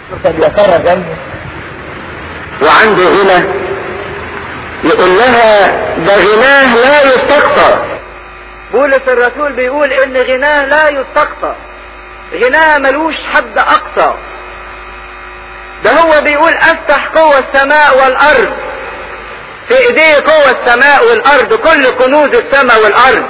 طب يا ترى جنة وعنده غنى يقول لها ده غناه لا يستقصى بولس الرسول بيقول ان غناه لا يستقصى غناه ملوش حد اقصى ده هو بيقول افتح قوة السماء والارض في ايديه قوة السماء والارض كل كنوز السماء والارض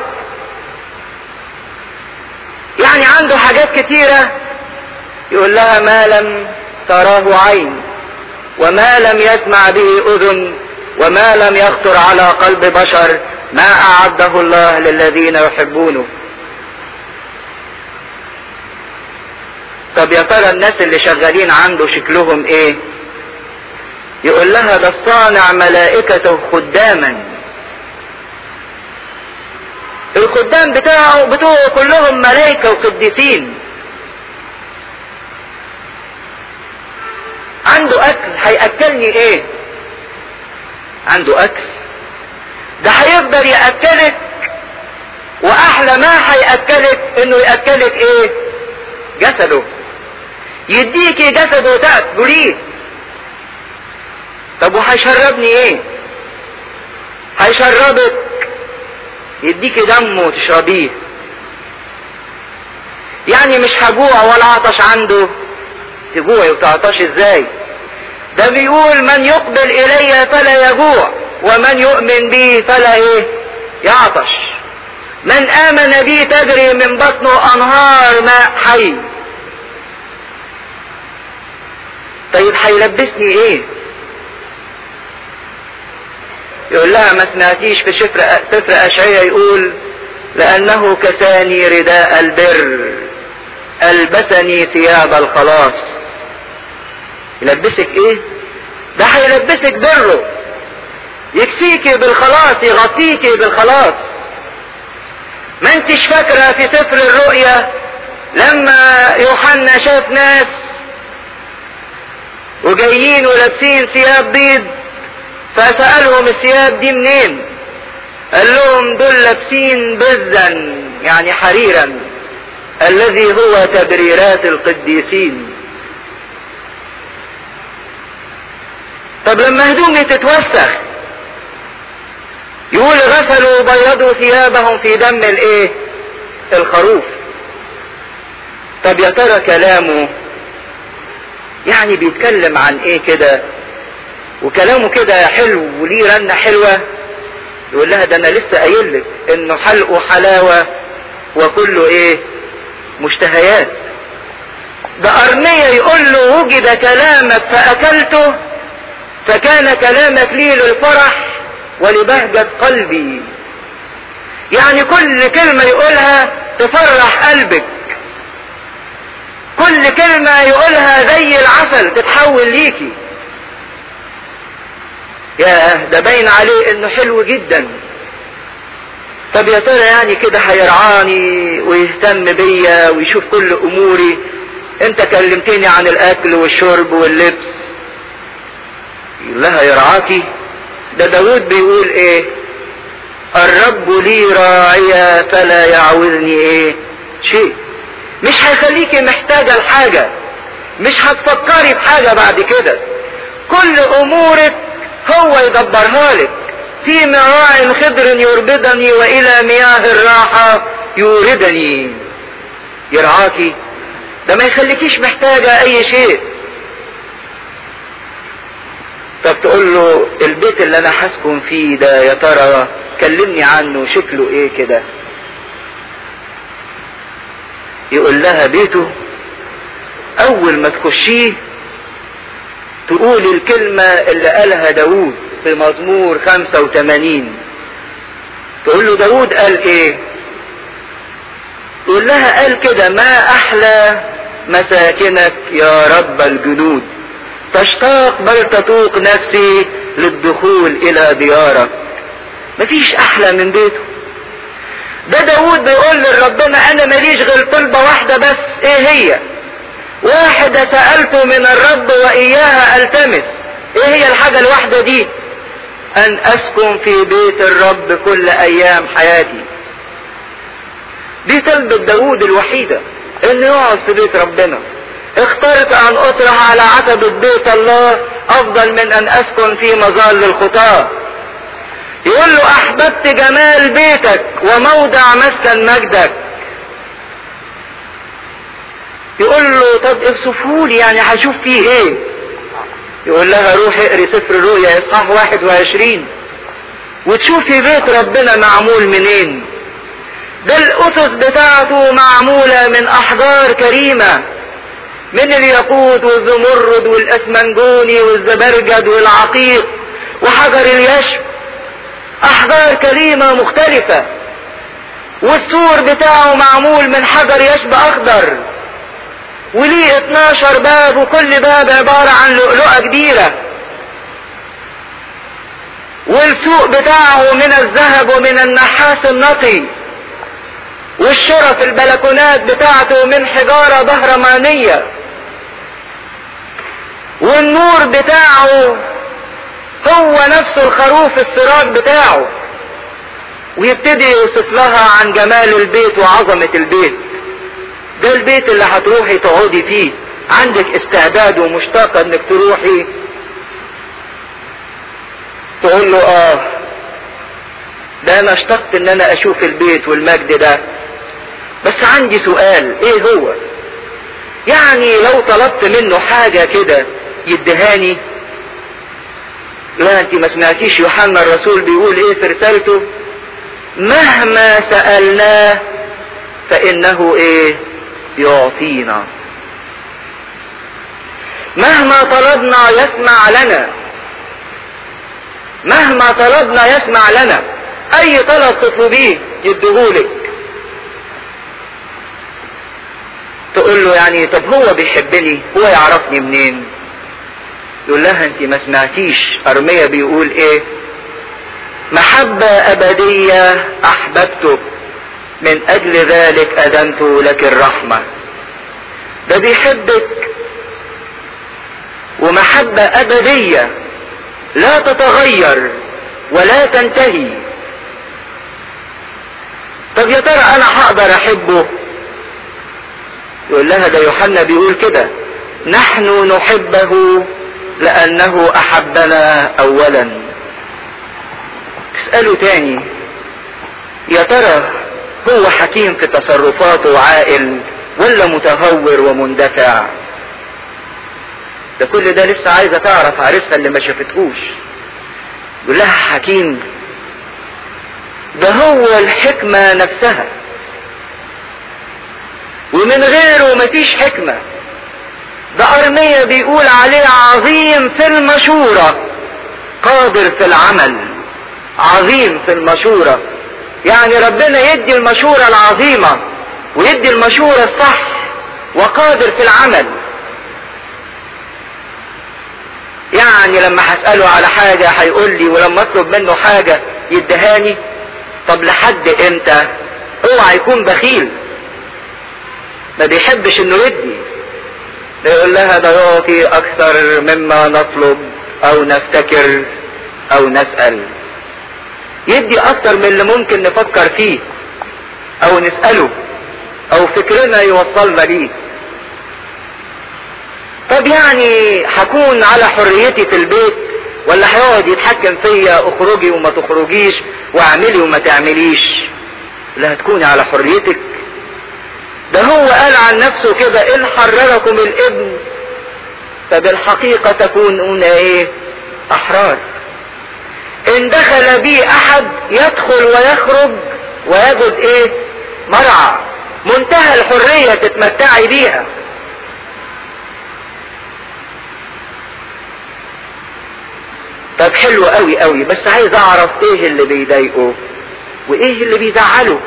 يعني عنده حاجات كتيرة يقول لها ما لم تراه عين وما لم يسمع به اذن وما لم يخطر على قلب بشر ما اعده الله للذين يحبونه طب يا ترى الناس اللي شغالين عنده شكلهم ايه يقول لها ده الصانع ملائكته خداما الخدام بتاعه بتوعه كلهم ملائكة وقديسين عنده اكل هياكلني ايه عنده اكل ده هيقدر ياكلك واحلى ما هياكلك انه ياكلك ايه جسده يديكي جسده تاكليه طب وهيشربني ايه هيشربك يديكي دمه تشربيه يعني مش هجوع ولا عطش عنده تجوعي وتعطش ازاي ده بيقول من يقبل الي فلا يجوع ومن يؤمن بي فلا ايه يعطش من امن بي تجري من بطنه انهار ماء حي طيب هيلبسني ايه يقول لها ما سمعتيش في سفر سفر اشعياء يقول لانه كساني رداء البر البسني ثياب الخلاص يلبسك ايه ده هيلبسك بره يكسيكي بالخلاص يغطيكي بالخلاص ما انتش فاكرة في سفر الرؤيا لما يوحنا شاف ناس وجايين ولابسين ثياب بيض فسألهم الثياب دي منين قال لهم دول لابسين بزا يعني حريرا الذي هو تبريرات القديسين طب لما هدومي تتوسخ يقول غسلوا بيضوا ثيابهم في دم الايه الخروف طب يا ترى كلامه يعني بيتكلم عن ايه كده وكلامه كده حلو وليه رنة حلوة يقول لها ده انا لسه قايل لك انه حلقه حلاوة وكله ايه مشتهيات ده ارمية يقول له وجد كلامك فاكلته فكان كلامك لي للفرح ولبهجة قلبي يعني كل كلمة يقولها تفرح قلبك كل كلمة يقولها زي العسل تتحول ليكي ياه ده باين عليه انه حلو جدا طب يا ترى يعني كده هيرعاني ويهتم بيا ويشوف كل اموري انت كلمتني عن الاكل والشرب واللبس يقول لها يرعاكي ده داود بيقول ايه الرب لي راعية فلا يعوزني ايه شيء مش هيخليكي محتاجة لحاجة مش هتفكري بحاجة بعد كده كل امورك هو يدبرها لك في مراع خضر يربدني والى مياه الراحة يوردني يرعاكي ده ما يخليكيش محتاجة اي شيء طب تقول له البيت اللي انا هسكن فيه ده يا ترى كلمني عنه شكله ايه كده يقول لها بيته اول ما تخشيه تقول الكلمة اللي قالها داود في مزمور 85 تقول له داود قال ايه يقول لها قال كده ما احلى مساكنك يا رب الجنود تشتاق بل تتوق نفسي للدخول الى ديارك مفيش احلى من بيته ده داود بيقول لربنا انا ماليش غير طلبة واحدة بس ايه هي واحدة سألت من الرب وإياها ألتمس إيه هي الحاجة الواحدة دي أن أسكن في بيت الرب كل أيام حياتي دي طلبة داود الوحيدة إنه يقعد في بيت ربنا اخترت ان اطرح على عتبة بيت الله افضل من ان اسكن في مظل الخطاة يقول له احببت جمال بيتك وموضع مسكن مجدك يقول له طب اوصفهولي يعني هشوف فيه ايه يقول لها روحي اقري سفر الرؤيا اصحاح 21 وتشوفي بيت ربنا معمول منين ده الاسس بتاعته معمولة من احجار كريمة من الياقوت والزمرد والاسمنجوني والزبرجد والعقيق وحجر اليشب احجار كريمة مختلفة والسور بتاعه معمول من حجر يشب اخضر وليه 12 باب وكل باب عبارة عن لؤلؤة كبيرة والسوق بتاعه من الذهب ومن النحاس النقي والشرف البلكونات بتاعته من حجارة بهرمانية والنور بتاعه هو نفسه الخروف السراج بتاعه ويبتدي يوصف لها عن جمال البيت وعظمة البيت ده البيت اللي هتروحي تقعدي فيه عندك استعداد ومشتاقة انك تروحي تقول له اه ده انا اشتقت ان انا اشوف البيت والمجد ده بس عندي سؤال ايه هو يعني لو طلبت منه حاجة كده يدهاني لا انت ما سمعتيش يوحنا الرسول بيقول ايه في رسالته مهما سألناه فانه ايه يعطينا مهما طلبنا يسمع لنا مهما طلبنا يسمع لنا اي طلب تطلبيه يديهولك تقول له يعني طب هو بيحبني هو يعرفني منين يقول لها انت ما سمعتيش ارميا بيقول ايه محبة ابدية احببتك من اجل ذلك ادنت لك الرحمة ده بيحبك ومحبة ابدية لا تتغير ولا تنتهي طب يا ترى انا هقدر احبه يقول لها ده يوحنا بيقول كده نحن نحبه لانه احبنا اولا تسأله تاني يا ترى هو حكيم في تصرفاته وعاقل ولا متهور ومندفع ده كل ده لسه عايزة تعرف عريسها اللي ما شافتهوش يقول لها حكيم ده هو الحكمة نفسها ومن غيره مفيش حكمة ده أرمية بيقول عليه عظيم في المشورة قادر في العمل عظيم في المشورة يعني ربنا يدي المشورة العظيمة ويدي المشورة الصح وقادر في العمل يعني لما هسأله على حاجة هيقول لي ولما اطلب منه حاجة يدهاني طب لحد امتى اوعى يكون بخيل ما بيحبش انه يدي يقول لها ده يعطي اكثر مما نطلب او نفتكر او نسأل يدي اكثر من اللي ممكن نفكر فيه او نسأله او فكرنا يوصلنا ليه طب يعني هكون على حريتي في البيت ولا هيقعد يتحكم فيا اخرجي وما تخرجيش واعملي وما تعمليش لا هتكوني على حريتك ده هو قال عن نفسه كده ان حرركم الابن فبالحقيقة تكونون ايه احرار ان دخل بي احد يدخل ويخرج ويجد ايه مرعى منتهى الحرية تتمتعي بيها طب حلو قوي قوي بس عايز اعرف ايه اللي بيضايقه وايه اللي بيزعله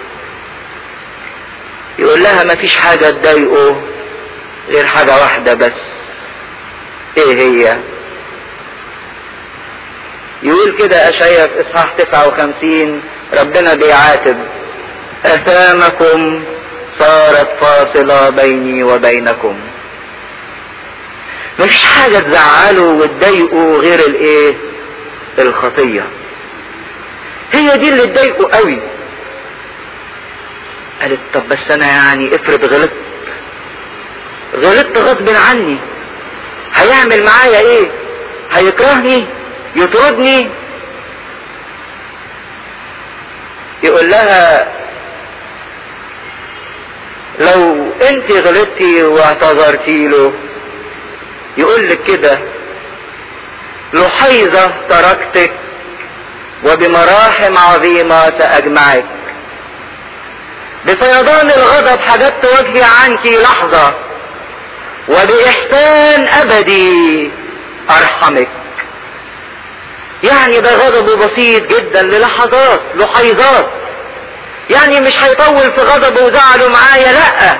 يقول لها مفيش حاجة تضايقه غير حاجة واحدة بس ايه هي يقول كده اشعيا في اصحاح 59 ربنا بيعاتب اثامكم صارت فاصلة بيني وبينكم مفيش حاجة تزعله وتضايقه غير الايه الخطية هي دي اللي تضايقه قوي قالت طب بس انا يعني افرض غلطت غلطت غصب عني هيعمل معايا ايه هيكرهني يطردني يقول لها لو انت غلطتي واعتذرتي له يقول لك كده لحيظة تركتك وبمراحم عظيمة سأجمعك بفيضان الغضب حدثت وجهي عنك لحظة وبإحسان أبدي أرحمك يعني ده غضبه بسيط جدا للحظات لحيظات يعني مش هيطول في غضبه وزعله معايا لا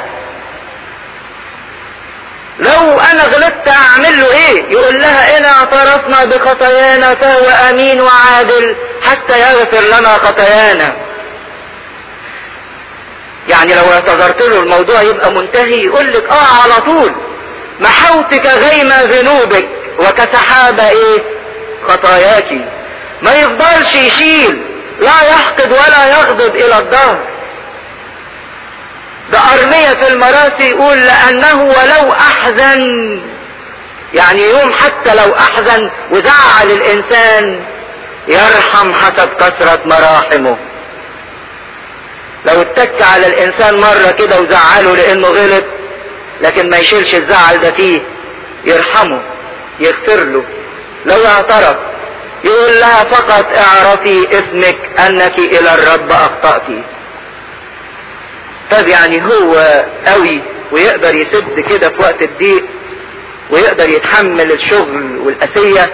لو انا غلطت اعمل له ايه يقول لها ان اعترفنا بخطايانا فهو امين وعادل حتى يغفر لنا خطايانا يعني لو اعتذرت له الموضوع يبقى منتهي يقول لك اه على طول محوتك غيم ذنوبك وكسحابة ايه خطاياك ما يفضلش يشيل لا يحقد ولا يغضب الى الدهر ده أرمية في المراسي يقول لأنه ولو أحزن يعني يوم حتى لو أحزن وزعل الإنسان يرحم حسب كثرة مراحمه لو اتك على الإنسان مرة كده وزعله لأنه غلط لكن ما يشيلش الزعل ده فيه يرحمه يغفر له لو اعترف يقول لها فقط اعرفي اسمك انك الى الرب اخطأتِ طب يعني هو قوي ويقدر يسد كده في وقت الضيق ويقدر يتحمل الشغل والأسية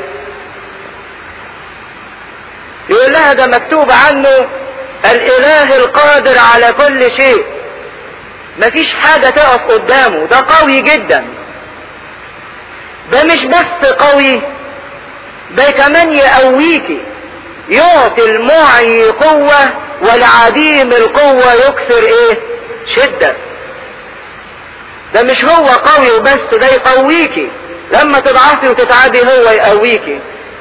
يقول لها ده مكتوب عنه الإله القادر على كل شيء مفيش حاجة تقف قدامه ده قوي جدا ده مش بس قوي ده كمان يقويكي يعطي المعي قوة والعديم القوة يكسر ايه شدة ده مش هو قوي وبس ده يقويكي لما تضعفي وتتعبي هو يقويكي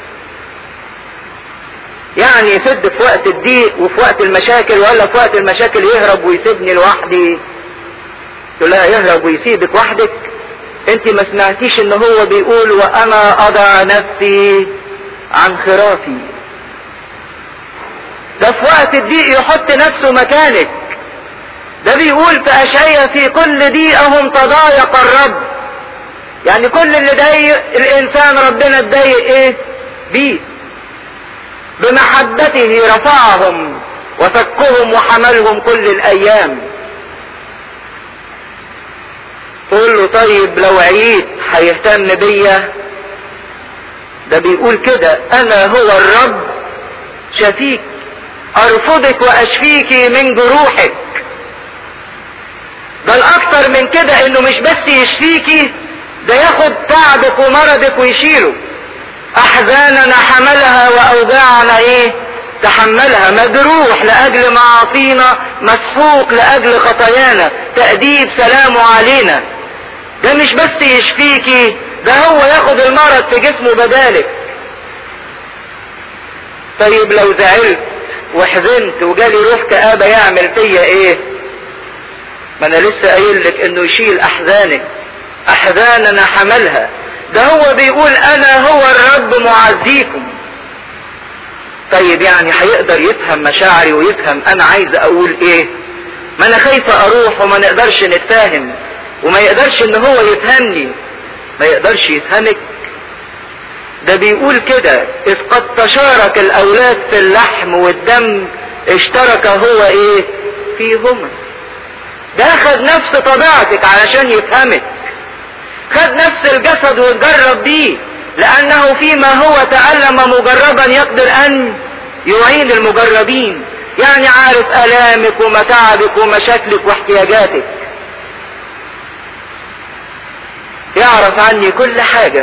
يعني يسد في وقت الضيق وفي وقت المشاكل ولا في وقت المشاكل يهرب ويسيبني لوحدي تقول لها يهرب ويسيبك وحدك انت ما سمعتيش ان هو بيقول وانا اضع نفسي عن خرافي ده في وقت الضيق يحط نفسه مكانك ده بيقول في اشعيا في كل ضيقهم تضايق الرب يعني كل اللي ضايق الانسان ربنا اتضايق ايه بيه بمحبته رفعهم وفكهم وحملهم كل الايام تقول له طيب لو عييت هيهتم بيا ده بيقول كده انا هو الرب شفيك ارفضك واشفيك من جروحك ده الاكثر من كده انه مش بس يشفيكي ده ياخد تعبك ومرضك ويشيله احزاننا حملها واوجاعنا ايه تحملها مجروح لاجل معاصينا مسحوق لاجل خطايانا تأديب سلامه علينا ده مش بس يشفيكي ده هو ياخد المرض في جسمه بدالك طيب لو زعلت وحزنت وجالي روح كآبة يعمل فيا ايه ما انا لسه قايل لك انه يشيل احزانك احزاننا حملها ده هو بيقول انا هو الرب معزيكم طيب يعني هيقدر يفهم مشاعري ويفهم انا عايز اقول ايه ما انا خايفة اروح وما نقدرش نتفاهم وما يقدرش ان هو يفهمني ما يقدرش يفهمك ده بيقول كده اذ قد تشارك الاولاد في اللحم والدم اشترك هو ايه فيهما ده خد نفس طبيعتك علشان يفهمك خد نفس الجسد واتجرب بيه لانه فيما هو تألم مجربا يقدر ان يعين المجربين يعني عارف الامك ومتاعبك ومشاكلك واحتياجاتك يعرف عني كل حاجة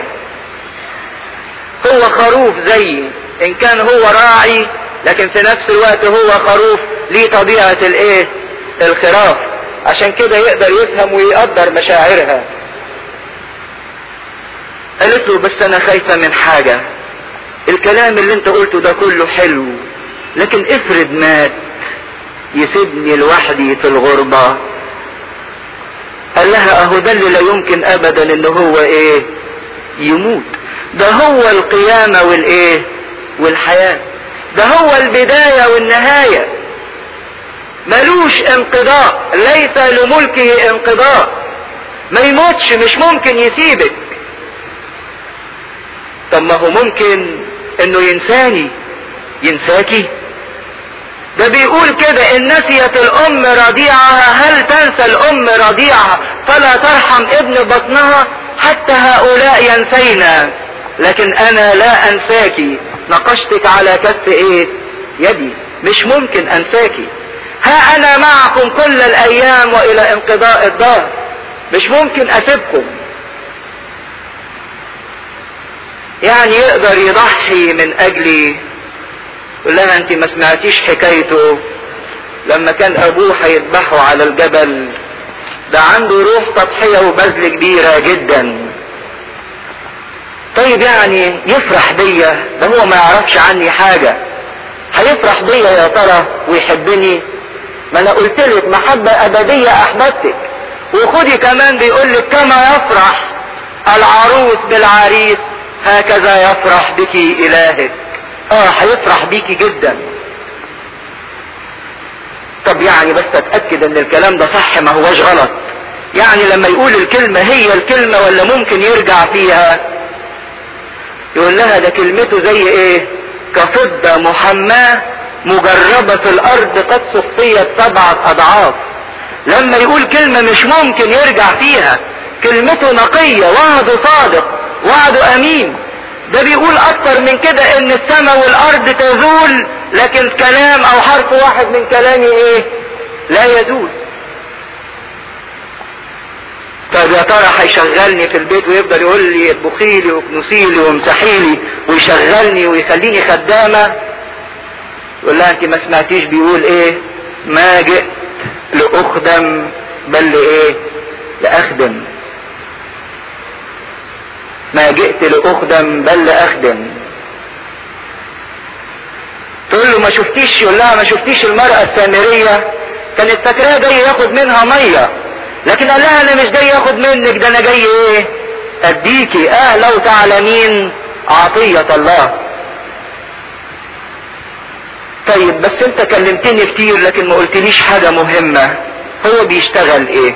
هو خروف زيي ان كان هو راعي لكن في نفس الوقت هو خروف ليه طبيعة الايه الخراف عشان كده يقدر يفهم ويقدر مشاعرها قالت له بس انا خايفة من حاجة الكلام اللي انت قلته ده كله حلو لكن افرض مات يسيبني لوحدي في الغربة قال لها اهو ده اللي لا يمكن ابدا ان هو ايه يموت ده هو القيامة والايه والحياة ده هو البداية والنهاية ملوش انقضاء ليس لملكه انقضاء ما يموتش مش ممكن يسيبك طب ما هو ممكن انه ينساني ينساكي ده بيقول كده ان نسيت الام رضيعها هل تنسى الام رضيعها فلا ترحم ابن بطنها حتى هؤلاء ينسينا لكن انا لا انساكي نقشتك على كف ايه يدي مش ممكن انساكي ها انا معكم كل الايام والى انقضاء الدهر مش ممكن اسيبكم يعني يقدر يضحي من اجلي يقول لها انت ما سمعتيش حكايته لما كان ابوه هيذبحه على الجبل ده عنده روح تضحية وبذل كبيرة جدا طيب يعني يفرح بيا ده هو ما يعرفش عني حاجة هيفرح بيا يا ترى ويحبني ما انا قلت لك محبة ابدية احببتك وخدي كمان بيقول لك كما يفرح العروس بالعريس هكذا يفرح بك الهك اه هيفرح بيكي جدا طب يعني بس اتأكد ان الكلام ده صح ما هوش غلط يعني لما يقول الكلمة هي الكلمة ولا ممكن يرجع فيها يقول لها ده كلمته زي ايه كفضة محماة مجربة في الارض قد صفيت سبعة اضعاف لما يقول كلمة مش ممكن يرجع فيها كلمته نقية وعده صادق وعده امين ده بيقول اكتر من كده ان السماء والارض تزول لكن كلام او حرف واحد من كلامي ايه لا يزول طب يا ترى هيشغلني في البيت ويفضل يقول لي اطبخي لي واكنسي لي وامسحي لي ويشغلني ويخليني خدامه يقول لها انت ما سمعتيش بيقول ايه ما جئت لاخدم بل لايه لاخدم ما جئت لاخدم بل لاخدم تقول له ما شفتيش يقول لها ما شفتيش المرأة السامرية كانت فاكراه جاي ياخد منها مية لكن قال لها انا مش جاي ياخد منك ده انا جاي ايه اديكي اه لو تعلمين عطية الله طيب بس انت كلمتني كتير لكن ما قلتليش حاجة مهمة هو بيشتغل ايه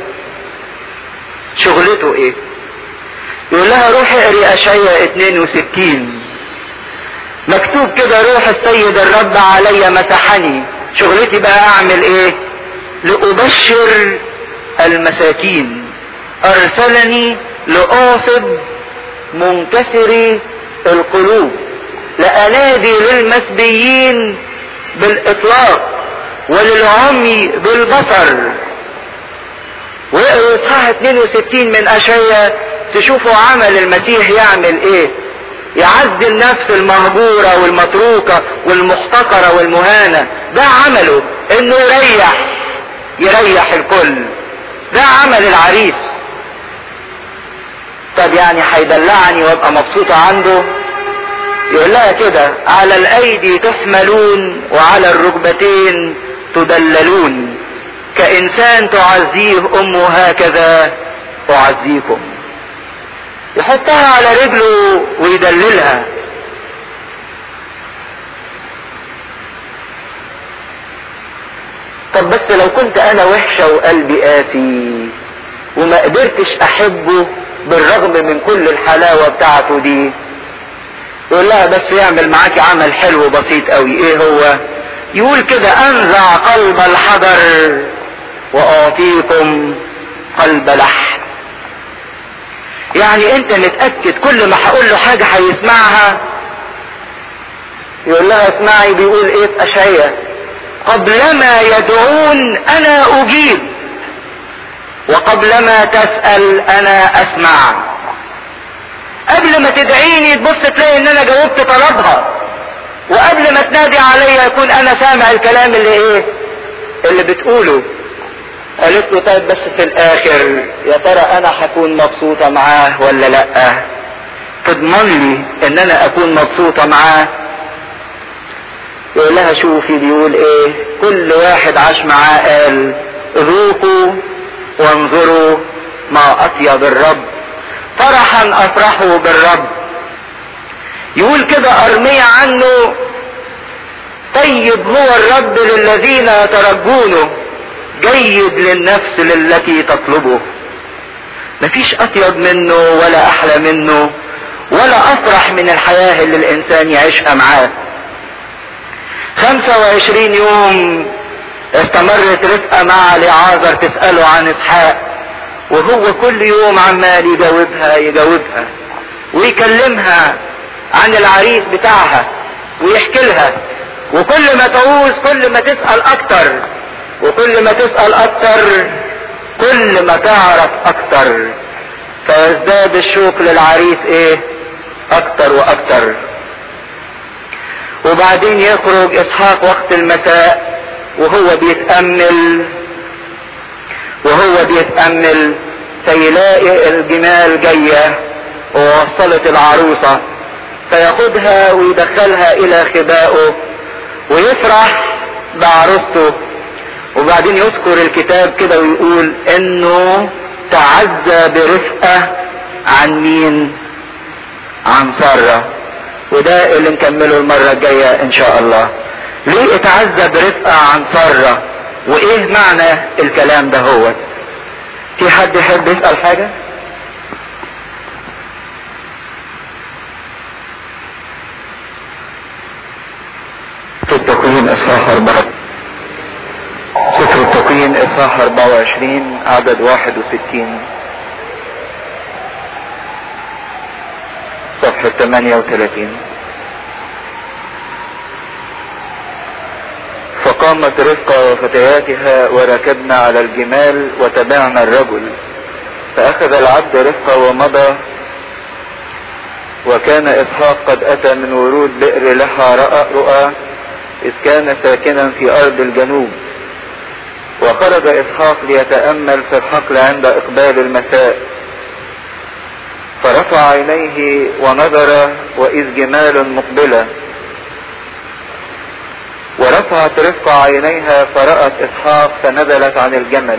شغلته ايه يقول لها روحي اقري اشعياء 62 مكتوب كده روح السيد الرب علي مسحني شغلتي بقى اعمل ايه لابشر المساكين ارسلني لاقصد منكسري القلوب لانادي للمسبيين بالاطلاق وللعمي بالبصر واقروا اصحاح 62 من اشعياء تشوفوا عمل المسيح يعمل ايه يعزي النفس المهجورة والمتروكة والمحتقرة والمهانة ده عمله انه يريح يريح الكل ده عمل العريس طب يعني هيدلعني وابقى مبسوطة عنده يقول لها كده على الايدي تحملون وعلى الركبتين تدللون كانسان تعزيه امه هكذا اعزيكم يحطها على رجله ويدللها طب بس لو كنت انا وحشة وقلبي قاسي وما قدرتش احبه بالرغم من كل الحلاوة بتاعته دي يقول لها بس يعمل معاكي عمل حلو بسيط قوي ايه هو يقول كده انزع قلب الحجر واعطيكم قلب لحم يعني انت متأكد كل ما هقول له حاجة هيسمعها يقول لها اسمعي بيقول ايه في اشعياء قبلما يدعون انا اجيب وقبلما تسأل انا اسمع قبل ما تدعيني تبص تلاقي ان انا جاوبت طلبها وقبل ما تنادي عليا يكون انا سامع الكلام اللي ايه اللي بتقوله قالت له طيب بس في الاخر يا ترى انا هكون مبسوطة معاه ولا لا تضمن لي ان انا اكون مبسوطة معاه يقول لها شوفي بيقول ايه كل واحد عاش معاه قال ذوقوا وانظروا ما اطيب الرب فرحا افرحوا بالرب يقول كده ارميا عنه طيب هو الرب للذين يترجونه جيد للنفس للتي تطلبه مفيش اطيب منه ولا احلى منه ولا افرح من الحياة اللي الانسان يعيشها معاه خمسة وعشرين يوم استمرت رفقة مع لعازر تسأله عن اسحاق وهو كل يوم عمال يجاوبها يجاوبها ويكلمها عن العريس بتاعها ويحكي لها وكل ما تعوز كل ما تسأل اكتر وكل ما تسأل اكتر كل ما تعرف اكتر فيزداد الشوق للعريس ايه اكتر واكتر وبعدين يخرج اسحاق وقت المساء وهو بيتأمل وهو بيتأمل فيلاقي الجمال جاية ووصلت العروسة فياخدها ويدخلها الى خبائه ويفرح بعروسته وبعدين يذكر الكتاب كده ويقول انه تعزى برفقة عن مين عن سارة وده اللي نكمله المرة الجاية ان شاء الله ليه اتعزى برفقة عن سارة وايه معنى الكلام ده هو في حد يحب يسأل حاجة في التكوين اصحاح اربعة سفر التكوين اصحاح 24 عدد 61 صفحة 38 فقامت رفقة وفتياتها وركبنا على الجمال وتبعنا الرجل فأخذ العبد رفقة ومضى وكان إسحاق قد أتى من ورود بئر لحى رأى رؤى إذ كان ساكنا في أرض الجنوب وخرج إسحاق ليتأمل في الحقل عند إقبال المساء فرفع عينيه ونظر وإذ جمال مقبلة ورفعت رفقة عينيها فرأت إسحاق فنزلت عن الجمل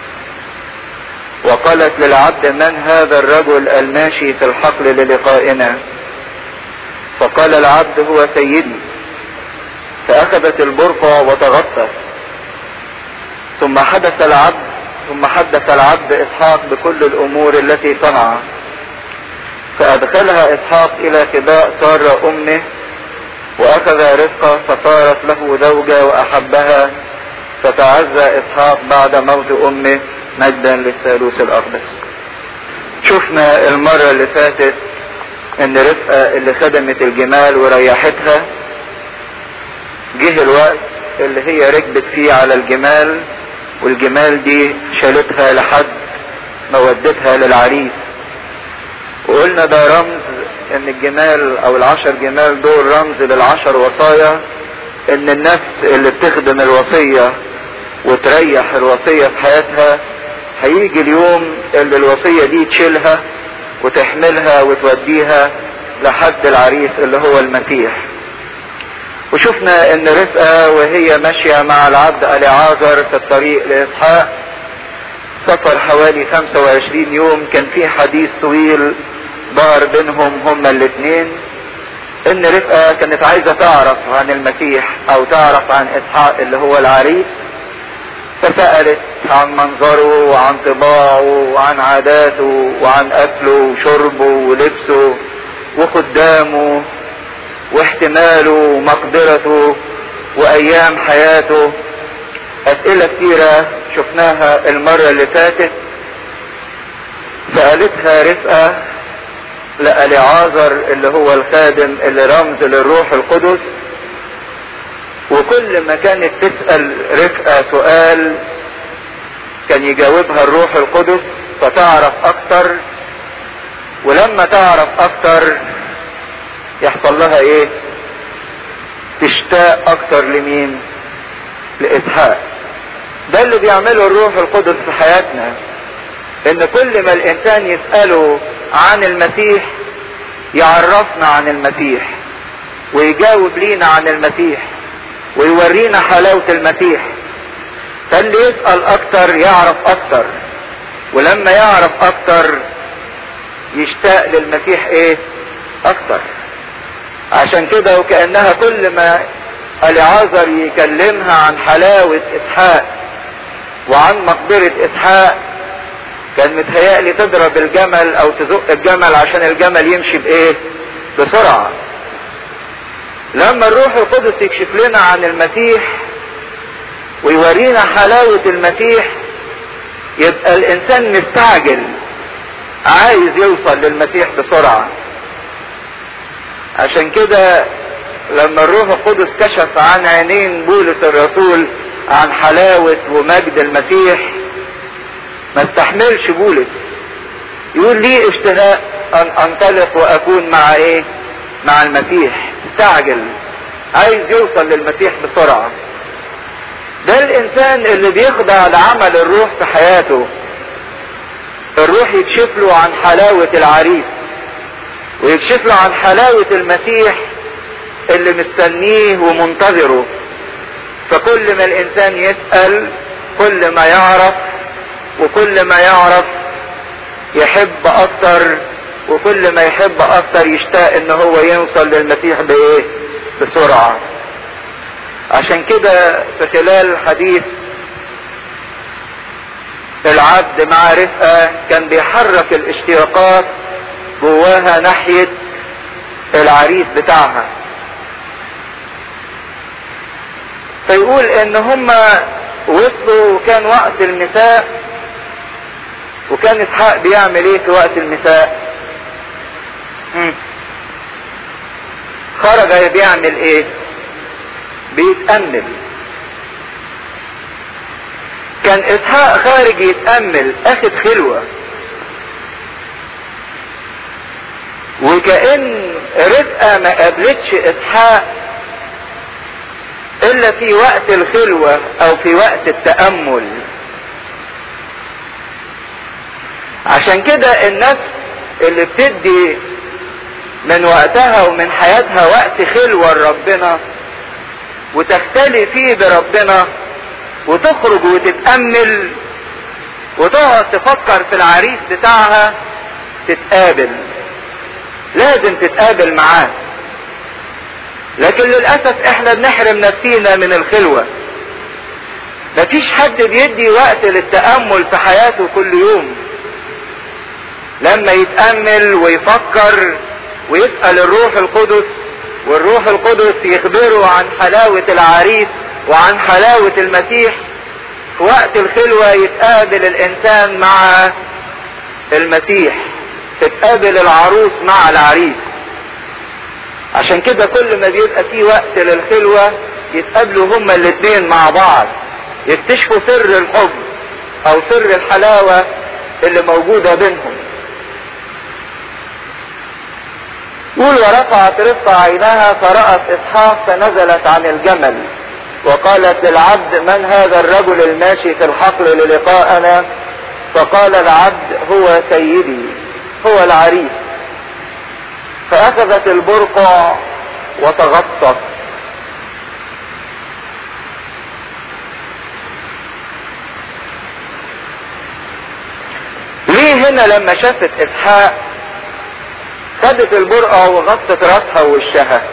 وقالت للعبد من هذا الرجل الماشي في الحقل للقائنا فقال العبد هو سيدي فأخذت البرقع وتغطت ثم حدث العبد ثم حدث العبد إسحاق بكل الأمور التي صنع فأدخلها إسحاق إلى خباء سارة أمه وأخذ رفقة فصارت له زوجة وأحبها فتعزى إسحاق بعد موت أمه مجدا للثالوث الأقدس شفنا المرة اللي فاتت إن رفقة اللي خدمت الجمال وريحتها جه الوقت اللي هي ركبت فيه على الجمال والجمال دي شالتها لحد ما ودتها للعريس وقلنا ده رمز ان الجمال او العشر جمال دول رمز للعشر وصايا ان النفس اللي بتخدم الوصية وتريح الوصية في حياتها هيجي اليوم اللي الوصية دي تشيلها وتحملها وتوديها لحد العريس اللي هو المسيح وشفنا ان رفقة وهي ماشية مع العبد اليعازر في الطريق لاسحاق سفر حوالي 25 يوم كان في حديث طويل دار بينهم هما الاثنين ان رفقة كانت عايزة تعرف عن المسيح او تعرف عن اسحاق اللي هو العريس فسألت عن منظره وعن طباعه وعن عاداته وعن اكله وشربه ولبسه وخدامه واحتماله ومقدرته وايام حياته اسئلة كتيرة شفناها المرة اللي فاتت سألتها رفقة لأليعازر اللي هو الخادم اللي رمز للروح القدس وكل ما كانت تسأل رفقة سؤال كان يجاوبها الروح القدس فتعرف اكتر ولما تعرف اكتر يحصل لها ايه تشتاق اكتر لمين لاسحاق ده اللي بيعمله الروح القدس في حياتنا ان كل ما الانسان يسأله عن المسيح يعرفنا عن المسيح ويجاوب لينا عن المسيح ويورينا حلاوة المسيح فاللي يسأل اكتر يعرف اكتر ولما يعرف اكتر يشتاق للمسيح ايه اكتر عشان كده وكأنها كل ما العازر يكلمها عن حلاوة اسحاق وعن مقدرة اسحاق كان متهيألي تضرب الجمل او تزق الجمل عشان الجمل يمشي بايه بسرعة لما الروح القدس يكشف لنا عن المسيح ويورينا حلاوة المسيح يبقى الانسان مستعجل عايز يوصل للمسيح بسرعة عشان كده لما الروح القدس كشف عن عينين بولس الرسول عن حلاوة ومجد المسيح ما استحملش بولس يقول لي اشتهاء ان انطلق واكون مع ايه مع المسيح استعجل عايز يوصل للمسيح بسرعة ده الانسان اللي بيخضع لعمل الروح في حياته الروح يكشف له عن حلاوة العريس ويكشف له عن حلاوة المسيح اللي مستنيه ومنتظره فكل ما الانسان يسأل كل ما يعرف وكل ما يعرف يحب اكتر وكل ما يحب اكتر يشتاق ان هو يوصل للمسيح بايه بسرعة عشان كده في خلال الحديث العبد مع رفقة كان بيحرك الاشتياقات جواها ناحية العريس بتاعها فيقول ان هما وصلوا وكان وقت المساء وكان اسحاق بيعمل ايه في وقت المساء مم. خرج بيعمل ايه بيتأمل كان اسحاق خارج يتأمل اخد خلوة وكأن رفقة ما قابلتش اسحاق الا في وقت الخلوة او في وقت التأمل عشان كده النفس اللي بتدي من وقتها ومن حياتها وقت خلوة لربنا وتختلي فيه بربنا وتخرج وتتأمل وتقعد تفكر في العريس بتاعها تتقابل لازم تتقابل معاه لكن للأسف احنا بنحرم نفسينا من الخلوة مفيش حد بيدي وقت للتأمل في حياته كل يوم لما يتأمل ويفكر ويسأل الروح القدس والروح القدس يخبره عن حلاوة العريس وعن حلاوة المسيح في وقت الخلوة يتقابل الإنسان مع المسيح تتقابل العروس مع العريس عشان كده كل ما بيبقى في وقت للخلوة يتقابلوا هما الاتنين مع بعض يكتشفوا سر الحب او سر الحلاوة اللي موجودة بينهم يقول ورفعت رفقة عينها فرأت إسحاق فنزلت عن الجمل وقالت للعبد من هذا الرجل الماشي في الحقل للقاءنا فقال العبد هو سيدي هو العريس فأخذت البرقع وتغطت ليه هنا لما شافت اسحاق خدت البرقع وغطت راسها ووشها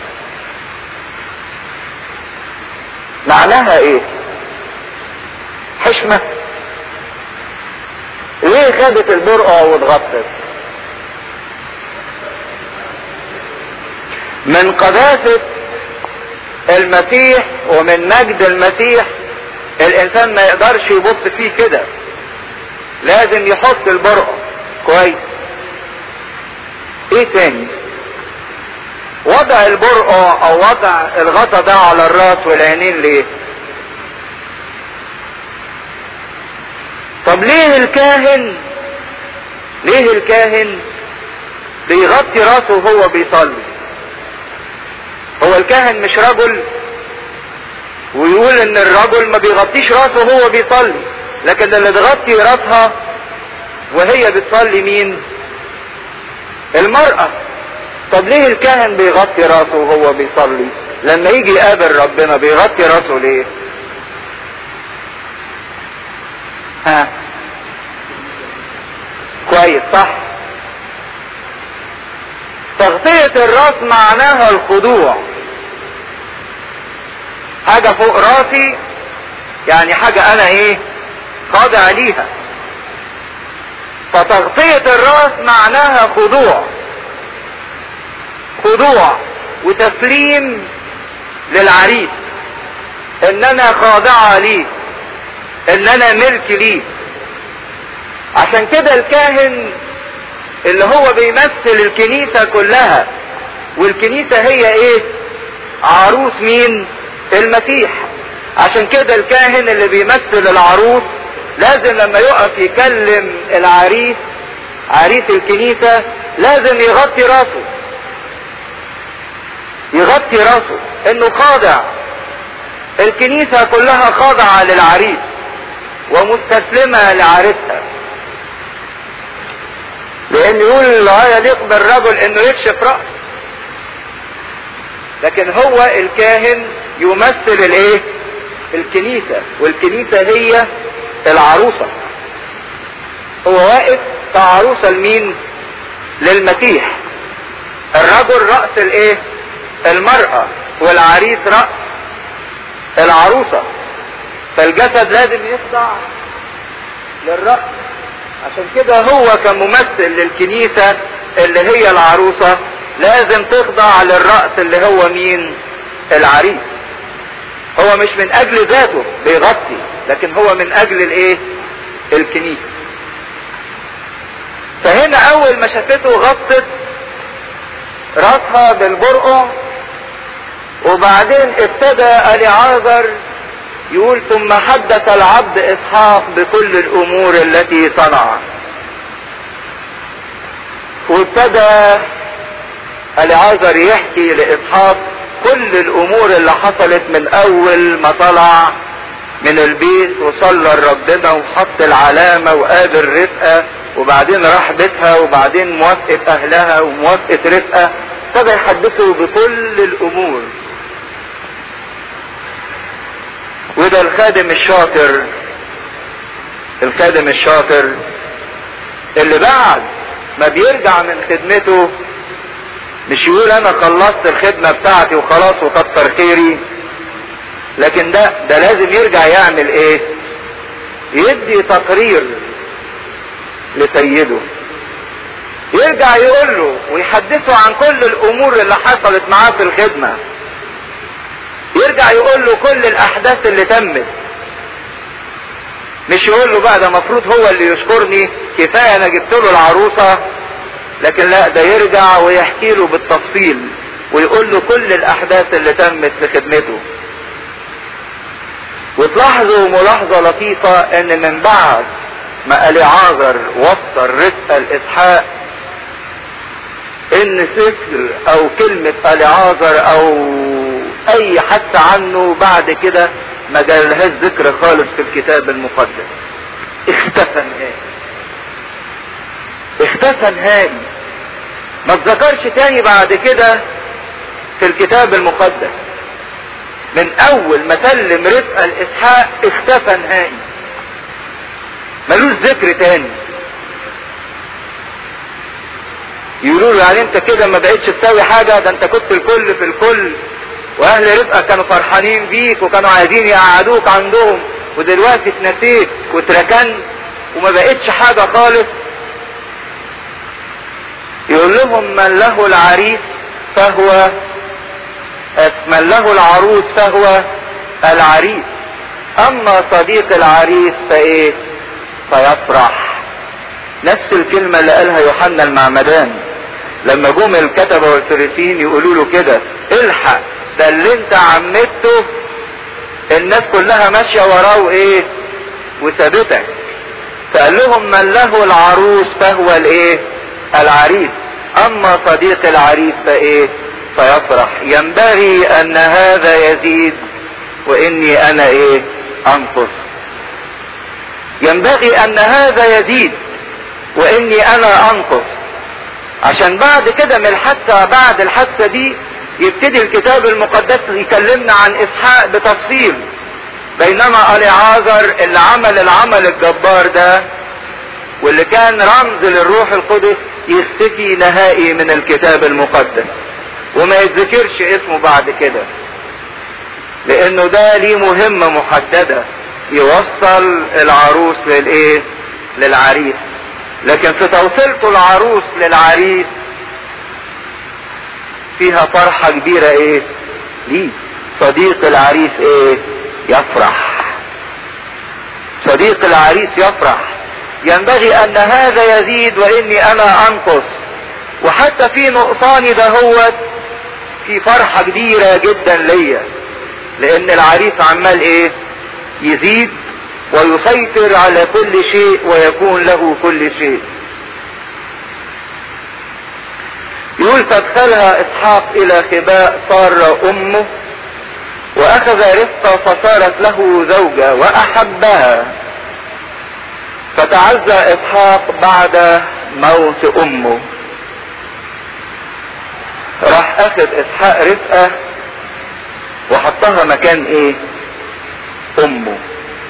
معناها ايه حشمة ليه خدت البرقع واتغطت من قداسة المسيح ومن مجد المسيح الانسان ما يقدرش يبص فيه كده لازم يحط البرقع كويس ايه تاني وضع البرقع او وضع الغطا ده على الراس والعينين ليه طب ليه الكاهن ليه الكاهن بيغطي راسه وهو بيصلي هو الكاهن مش رجل ويقول ان الرجل ما بيغطيش راسه وهو بيصلي لكن اللي بيغطي راسها وهي بتصلي مين المرأة طب ليه الكاهن بيغطي راسه وهو بيصلي لما يجي يقابل ربنا بيغطي راسه ليه ها كويس صح تغطية الراس معناها الخضوع حاجة فوق راسي يعني حاجة انا ايه خاضع ليها فتغطية الراس معناها خضوع خضوع وتسليم للعريس ان انا خاضعة ليه ان انا ملك ليه عشان كده الكاهن اللي هو بيمثل الكنيسة كلها والكنيسة هي ايه عروس مين المسيح عشان كده الكاهن اللي بيمثل العروس لازم لما يقف يكلم العريس عريس الكنيسة لازم يغطي راسه يغطي راسه انه خاضع الكنيسة كلها خاضعة للعريس ومستسلمة لعريسها لان يقول لا يليق بالرجل انه يكشف رأس لكن هو الكاهن يمثل الايه الكنيسة والكنيسة هي العروسة هو واقف كعروسة لمين للمسيح الرجل رأس الايه المرأة والعريس رأس العروسة فالجسد لازم يخضع للرأس عشان كده هو كممثل للكنيسة اللي هي العروسة لازم تخضع للرأس اللي هو مين العريس هو مش من اجل ذاته بيغطي لكن هو من اجل الايه الكنيسة فهنا اول ما شافته غطت راسها بالبرقع وبعدين ابتدى اليعازر يقول ثم حدث العبد اسحاق بكل الامور التي صنع وابتدى اليعازر يحكي لاسحاق كل الامور اللي حصلت من اول ما طلع من البيت وصلى لربنا وحط العلامة وقابل رفقة وبعدين راح بيتها وبعدين موافقة اهلها وموافقة رفقة ابتدى يحدثه بكل الامور وده الخادم الشاطر الخادم الشاطر اللي بعد ما بيرجع من خدمته مش يقول انا خلصت الخدمة بتاعتي وخلاص وكتر خيري لكن ده ده لازم يرجع يعمل ايه يدي تقرير لسيده يرجع يقول له ويحدثه عن كل الامور اللي حصلت معاه في الخدمة يرجع يقول له كل الاحداث اللي تمت مش يقول له بقى ده مفروض هو اللي يشكرني كفايه انا جبت له العروسه لكن لا ده يرجع ويحكي له بالتفصيل ويقول له كل الاحداث اللي تمت في خدمته وتلاحظوا ملاحظة لطيفة ان من بعد ما اليعازر وصل رزق الاسحاق ان سفر او كلمة اليعازر او اي حث عنه بعد كده ما جالهاش ذكر خالص في الكتاب المقدس اختفى نهائي اختفى نهائي ما اتذكرش تاني بعد كده في الكتاب المقدس من اول ما سلم رزق الاسحاق اختفى نهائي ملوش ذكر تاني يقولوا له يعني انت كده ما بقتش تساوي حاجه ده انت كنت الكل في الكل واهل رزقك كانوا فرحانين بيك وكانوا عايزين يقعدوك عندهم ودلوقتي اتنسيت واتركنت وما بقتش حاجه خالص يقول لهم من له العريس فهو من له العروس فهو العريس اما صديق العريس فايه فيفرح نفس الكلمة اللي قالها يوحنا المعمدان لما جم الكتبة والفريسيين يقولوا له كده الحق ده اللي انت عمدته الناس كلها ماشية وراه وايه وثابتك فقال لهم من له العروس فهو الايه العريس اما صديق العريس فايه فيفرح ينبغي ان هذا يزيد واني انا ايه انقص ينبغي ان هذا يزيد واني انا انقص عشان بعد كده من الحادثة بعد الحادثة دي يبتدي الكتاب المقدس يكلمنا عن اسحاق بتفصيل بينما اليعازر اللي عمل العمل الجبار ده واللي كان رمز للروح القدس يختفي نهائي من الكتاب المقدس وما يتذكرش اسمه بعد كده لانه ده ليه مهمة محددة يوصل العروس للايه للعريس لكن في توصيلته العروس للعريس فيها فرحة كبيرة ايه ليه صديق العريس ايه يفرح صديق العريس يفرح ينبغي ان هذا يزيد واني انا انقص وحتى في نقصاني دهوت في فرحة كبيرة جدا ليا لان العريس عمال ايه يزيد ويسيطر على كل شيء ويكون له كل شيء يقول فادخلها اسحاق الى خباء سارة امه واخذ رفقة فصارت له زوجة واحبها فتعزى اسحاق بعد موت امه راح اخذ اسحاق رفقة وحطها مكان ايه امه